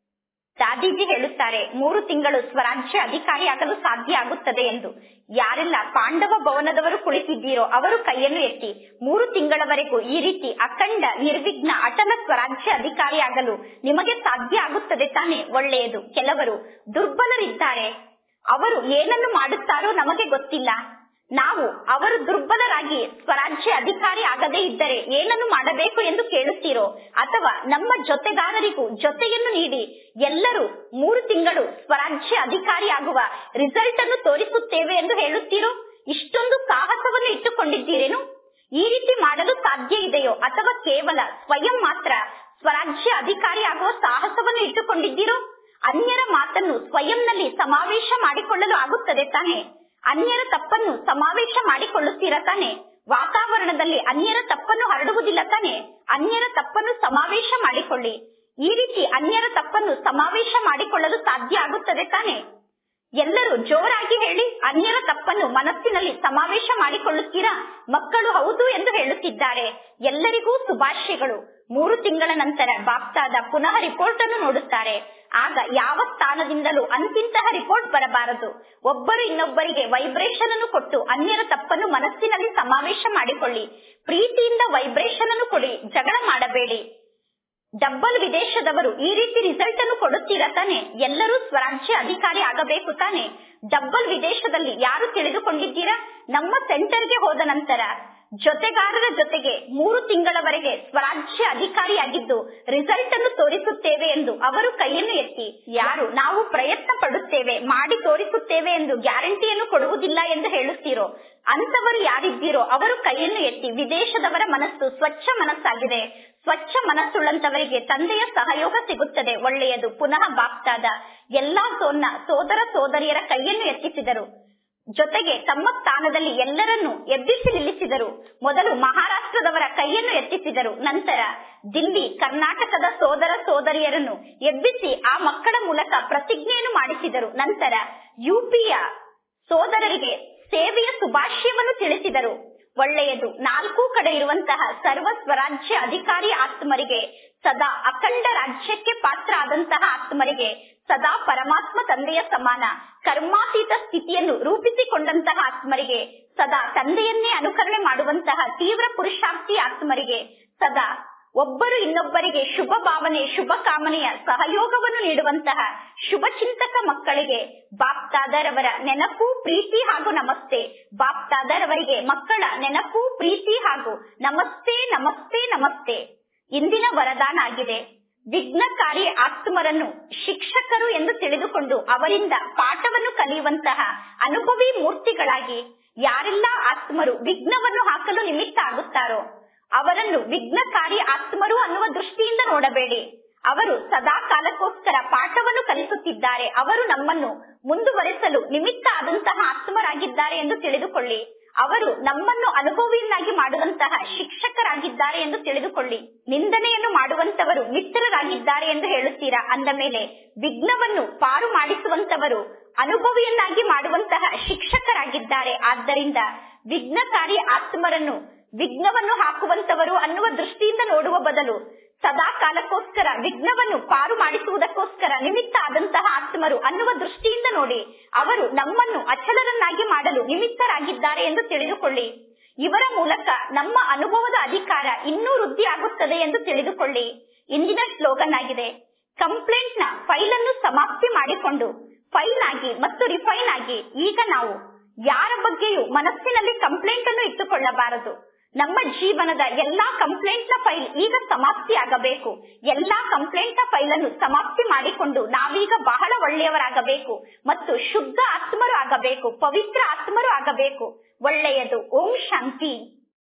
ದಾದೀಜಿ ಹೇಳುತ್ತಾರೆ ಮೂರು ತಿಂಗಳು ಸ್ವರಾಜ್ಯ ಅಧಿಕಾರಿ ಆಗಲು ಸಾಧ್ಯ ಆಗುತ್ತದೆ ಎಂದು ಯಾರೆಲ್ಲ ಪಾಂಡವ ಭವನದವರು ಕುಳಿತಿದ್ದೀರೋ ಅವರು ಕೈಯನ್ನು ಎತ್ತಿ ಮೂರು ತಿಂಗಳವರೆಗೂ ಈ ರೀತಿ ಅಖಂಡ ನಿರ್ವಿಘ್ನ ಅಟಲ ಸ್ವರಾಜ್ಯ ಅಧಿಕಾರಿ ಆಗಲು ನಿಮಗೆ ಸಾಧ್ಯ ಆಗುತ್ತದೆ ತಾನೆ ಒಳ್ಳೆಯದು ಕೆಲವರು ದುರ್ಬಲರಿದ್ದಾರೆ ಅವರು ಏನನ್ನು ಮಾಡುತ್ತಾರೋ ನಮಗೆ ಗೊತ್ತಿಲ್ಲ ನಾವು ಅವರು ದುರ್ಬಲರಾಗಿ ಸ್ವರಾಜ್ಯ ಅಧಿಕಾರಿ ಆಗದೇ ಇದ್ದರೆ ಏನನ್ನು ಮಾಡಬೇಕು ಎಂದು ಕೇಳುತ್ತೀರೋ ಅಥವಾ ನಮ್ಮ ಜೊತೆಗಾರರಿಗೂ ಜೊತೆಯನ್ನು ನೀಡಿ ಎಲ್ಲರೂ ಮೂರು ತಿಂಗಳು ಸ್ವರಾಜ್ಯ ಅಧಿಕಾರಿ ಆಗುವ ರಿಸಲ್ಟ್ ಅನ್ನು ತೋರಿಸುತ್ತೇವೆ ಎಂದು ಹೇಳುತ್ತೀರೋ ಇಷ್ಟೊಂದು ಸಾಹಸವನ್ನು ಇಟ್ಟುಕೊಂಡಿದ್ದೀರೇನು ಈ ರೀತಿ ಮಾಡಲು ಸಾಧ್ಯ ಇದೆಯೋ ಅಥವಾ ಕೇವಲ ಸ್ವಯಂ ಮಾತ್ರ ಸ್ವರಾಜ್ಯ ಅಧಿಕಾರಿ ಆಗುವ ಸಾಹಸವನ್ನು ಇಟ್ಟುಕೊಂಡಿದ್ದೀರೋ ಅನ್ಯರ ಮಾತನ್ನು ಸ್ವಯಂನಲ್ಲಿ ಸಮಾವೇಶ ಮಾಡಿಕೊಳ್ಳಲು ಆಗುತ್ತದೆ ತಾನೆ ಅನ್ಯರ ತಪ್ಪನ್ನು ಸಮಾವೇಶ ಮಾಡಿಕೊಳ್ಳುತ್ತೀರ ತಾನೆ ವಾತಾವರಣದಲ್ಲಿ ಅನ್ಯರ ತಪ್ಪನ್ನು ಹರಡುವುದಿಲ್ಲ ತಾನೆ ಅನ್ಯರ ತಪ್ಪನ್ನು ಸಮಾವೇಶ ಮಾಡಿಕೊಳ್ಳಿ ಈ ರೀತಿ ಅನ್ಯರ ತಪ್ಪನ್ನು ಸಮಾವೇಶ ಮಾಡಿಕೊಳ್ಳಲು ಸಾಧ್ಯ ಆಗುತ್ತದೆ ತಾನೆ ಎಲ್ಲರೂ ಜೋರಾಗಿ ಹೇಳಿ ಅನ್ಯರ ತಪ್ಪನ್ನು ಮನಸ್ಸಿನಲ್ಲಿ ಸಮಾವೇಶ ಮಾಡಿಕೊಳ್ಳುತ್ತೀರಾ ಮಕ್ಕಳು ಹೌದು ಎಂದು ಹೇಳುತ್ತಿದ್ದಾರೆ ಎಲ್ಲರಿಗೂ ಶುಭಾಶಯಗಳು ಮೂರು ತಿಂಗಳ ನಂತರ ಬಾಪ್ತಾದ ಪುನಃ ರಿಪೋರ್ಟ್ ಅನ್ನು ನೋಡುತ್ತಾರೆ ಆಗ ಯಾವ ಸ್ಥಾನದಿಂದಲೂ ಅಂತಿಂತಹ ರಿಪೋರ್ಟ್ ಬರಬಾರದು ಒಬ್ಬರು ಇನ್ನೊಬ್ಬರಿಗೆ ವೈಬ್ರೇಷನ್ ಅನ್ನು ಕೊಟ್ಟು ಅನ್ಯರ ತಪ್ಪನ್ನು ಮನಸ್ಸಿನಲ್ಲಿ ಸಮಾವೇಶ ಮಾಡಿಕೊಳ್ಳಿ ಪ್ರೀತಿಯಿಂದ ವೈಬ್ರೇಷನ್ ಅನ್ನು ಕೊಡಿ ಜಗಳ ಮಾಡಬೇಡಿ ಡಬ್ಬಲ್ ವಿದೇಶದವರು ಈ ರೀತಿ ರಿಸಲ್ಟ್ ಅನ್ನು ಕೊಡುತ್ತೀರಾ ತಾನೆ ಎಲ್ಲರೂ ಸ್ವರಾಜ್ಯ ಅಧಿಕಾರಿ ಆಗಬೇಕು ತಾನೆ ಡಬ್ಬಲ್ ವಿದೇಶದಲ್ಲಿ ಯಾರು ತಿಳಿದುಕೊಂಡಿದ್ದೀರಾ ನಮ್ಮ ಸೆಂಟರ್ಗೆ ಹೋದ ನಂತರ ಜೊತೆಗಾರರ ಜೊತೆಗೆ ಮೂರು ತಿಂಗಳವರೆಗೆ ಸ್ವರಾಜ್ಯ ಅಧಿಕಾರಿಯಾಗಿದ್ದು ರಿಸಲ್ಟ್ ಅನ್ನು ತೋರಿಸುತ್ತೇವೆ ಎಂದು ಅವರು ಕೈಯನ್ನು ಎತ್ತಿ ಯಾರು ನಾವು ಪ್ರಯತ್ನ ಪಡುತ್ತೇವೆ ಮಾಡಿ ತೋರಿಸುತ್ತೇವೆ ಎಂದು ಗ್ಯಾರಂಟಿಯನ್ನು ಕೊಡುವುದಿಲ್ಲ ಎಂದು ಹೇಳುತ್ತೀರೋ ಅಂತವರು ಯಾರಿದ್ದೀರೋ ಅವರು ಕೈಯನ್ನು ಎತ್ತಿ ವಿದೇಶದವರ ಮನಸ್ಸು ಸ್ವಚ್ಛ ಮನಸ್ಸಾಗಿದೆ ಸ್ವಚ್ಛ ಮನಸ್ಸುಳ್ಳಂತವರಿಗೆ ತಂದೆಯ ಸಹಯೋಗ ಸಿಗುತ್ತದೆ ಒಳ್ಳೆಯದು ಪುನಃ ಬಾಪ್ತಾದ ಎಲ್ಲಾ ಸೋನ್ನ ಸೋದರ ಸೋದರಿಯರ ಕೈಯನ್ನು ಎತ್ತಿಸಿದರು ಜೊತೆಗೆ ತಮ್ಮ ಸ್ಥಾನದಲ್ಲಿ ಎಲ್ಲರನ್ನೂ ಎಬ್ಬಿಸಿ ನಿಲ್ಲಿಸಿದರು ಮೊದಲು ಮಹಾರಾಷ್ಟ್ರದವರ ಕೈಯನ್ನು ಎತ್ತಿಸಿದರು ನಂತರ ದಿಲ್ಲಿ ಕರ್ನಾಟಕದ ಸೋದರ ಸೋದರಿಯರನ್ನು ಎಬ್ಬಿಸಿ ಆ ಮಕ್ಕಳ ಮೂಲಕ ಪ್ರತಿಜ್ಞೆಯನ್ನು ಮಾಡಿಸಿದರು ನಂತರ ಯುಪಿಯ ಸೋದರರಿಗೆ ಸೇವೆಯ ಶುಭಾಶಯವನ್ನು ತಿಳಿಸಿದರು ಒಳ್ಳೆಯದು ನಾಲ್ಕು ಕಡೆ ಇರುವಂತಹ ಸರ್ವ ಸ್ವರಾಜ್ಯ ಅಧಿಕಾರಿ ಆತ್ಮರಿಗೆ ಸದಾ ಅಖಂಡ ರಾಜ್ಯಕ್ಕೆ ಪಾತ್ರ ಆದಂತಹ ಆತ್ಮರಿಗೆ ಸದಾ ಪರಮಾತ್ಮ ತಂದೆಯ ಸಮಾನ ಕರ್ಮಾತೀತ ಸ್ಥಿತಿಯನ್ನು ರೂಪಿಸಿಕೊಂಡಂತಹ ಆತ್ಮರಿಗೆ ಸದಾ ತಂದೆಯನ್ನೇ ಅನುಕರಣೆ ಮಾಡುವಂತಹ ತೀವ್ರ ಪುರುಷಾರ್ಥಿ ಆತ್ಮರಿಗೆ ಸದಾ ಒಬ್ಬರು ಇನ್ನೊಬ್ಬರಿಗೆ ಶುಭ ಭಾವನೆ ಶುಭ ಕಾಮನೆಯ ಸಹಯೋಗವನ್ನು ನೀಡುವಂತಹ ಶುಭ ಚಿಂತಕ ಮಕ್ಕಳಿಗೆ ಬಾಪ್ತಾದರವರ ನೆನಪು ಪ್ರೀತಿ ಹಾಗೂ ನಮಸ್ತೆ ಬಾಪ್ತಾದರವರಿಗೆ ಮಕ್ಕಳ ನೆನಪು ಪ್ರೀತಿ ಹಾಗೂ ನಮಸ್ತೆ ನಮಸ್ತೆ ನಮಸ್ತೆ ಇಂದಿನ ವರದಾನ ಆಗಿದೆ ವಿಘ್ನಕಾರಿ ಆತ್ಮರನ್ನು ಶಿಕ್ಷಕರು ಎಂದು ತಿಳಿದುಕೊಂಡು ಅವರಿಂದ ಪಾಠವನ್ನು ಕಲಿಯುವಂತಹ ಅನುಭವಿ ಮೂರ್ತಿಗಳಾಗಿ ಯಾರೆಲ್ಲ ಆತ್ಮರು ವಿಘ್ನವನ್ನು ಹಾಕಲು ನಿಮಿತ್ತ ಆಗುತ್ತಾರೋ ಅವರನ್ನು ವಿಘ್ನಕಾರಿ ಆತ್ಮರು ಅನ್ನುವ ದೃಷ್ಟಿಯಿಂದ ನೋಡಬೇಡಿ ಅವರು ಸದಾ ಕಾಲಕ್ಕೋಸ್ಕರ ಪಾಠವನ್ನು ಕಲಿಸುತ್ತಿದ್ದಾರೆ ಅವರು ನಮ್ಮನ್ನು ಮುಂದುವರೆಸಲು ನಿಮಿತ್ತ ಆದಂತಹ ಆತ್ಮರಾಗಿದ್ದಾರೆ ಎಂದು ತಿಳಿದುಕೊಳ್ಳಿ ಅವರು ನಮ್ಮನ್ನು ಅನುಭವಿಯನ್ನಾಗಿ ಮಾಡುವಂತಹ ಶಿಕ್ಷಕರಾಗಿದ್ದಾರೆ ಎಂದು ತಿಳಿದುಕೊಳ್ಳಿ ನಿಂದನೆಯನ್ನು ಮಾಡುವಂತವರು ಮಿತ್ರರಾಗಿದ್ದಾರೆ ಎಂದು ಹೇಳುತ್ತೀರಾ ಅಂದ ಮೇಲೆ ವಿಘ್ನವನ್ನು ಪಾರು ಮಾಡಿಸುವಂತವರು ಅನುಭವಿಯನ್ನಾಗಿ ಮಾಡುವಂತಹ ಶಿಕ್ಷಕರಾಗಿದ್ದಾರೆ ಆದ್ದರಿಂದ ವಿಘ್ನಕಾರಿ ಆತ್ಮರನ್ನು ವಿಘ್ನವನ್ನು ಹಾಕುವಂತವರು ಅನ್ನುವ ದೃಷ್ಟಿಯಿಂದ ನೋಡುವ ಬದಲು ಸದಾ ಕಾಲಕ್ಕೋಸ್ಕರ ವಿಘ್ನವನ್ನು ಪಾರು ಮಾಡಿಸುವುದಕ್ಕೋಸ್ಕರ ನಿಮಿತ್ತ ಆದಂತಹ ಆತ್ಮರು ಅನ್ನುವ ದೃಷ್ಟಿಯಿಂದ ನೋಡಿ ಅವರು ನಮ್ಮನ್ನು ಅಚಲರನ್ನಾಗಿ ಮಾಡಲು ನಿಮಿತ್ತರಾಗಿದ್ದಾರೆ ಎಂದು ತಿಳಿದುಕೊಳ್ಳಿ ಇವರ ಮೂಲಕ ನಮ್ಮ ಅನುಭವದ ಅಧಿಕಾರ ಇನ್ನೂ ವೃದ್ಧಿ ಆಗುತ್ತದೆ ಎಂದು ತಿಳಿದುಕೊಳ್ಳಿ ಇಂದಿನ ಸ್ಲೋಗನ್ ಆಗಿದೆ ಕಂಪ್ಲೇಂಟ್ ನ ಫೈಲ್ ಅನ್ನು ಸಮಾಪ್ತಿ ಮಾಡಿಕೊಂಡು ಫೈನ್ ಆಗಿ ಮತ್ತು ರಿಫೈನ್ ಆಗಿ ಈಗ ನಾವು ಯಾರ ಬಗ್ಗೆಯೂ ಮನಸ್ಸಿನಲ್ಲಿ ಕಂಪ್ಲೇಂಟ್ ಅನ್ನು ಇಟ್ಟುಕೊಳ್ಳಬಾರದು ನಮ್ಮ ಜೀವನದ ಎಲ್ಲಾ ಕಂಪ್ಲೇಂಟ್ ನ ಫೈಲ್ ಈಗ ಸಮಾಪ್ತಿ ಆಗಬೇಕು ಎಲ್ಲಾ ಕಂಪ್ಲೇಂಟ್ ನ ಫೈಲ್ ಅನ್ನು ಸಮಾಪ್ತಿ ಮಾಡಿಕೊಂಡು ನಾವೀಗ ಬಹಳ ಒಳ್ಳೆಯವರಾಗಬೇಕು ಮತ್ತು ಶುದ್ಧ ಆತ್ಮರು ಆಗಬೇಕು ಪವಿತ್ರ ಆತ್ಮರು ಆಗಬೇಕು ಒಳ್ಳೆಯದು ಓಂ ಶಾಂತಿ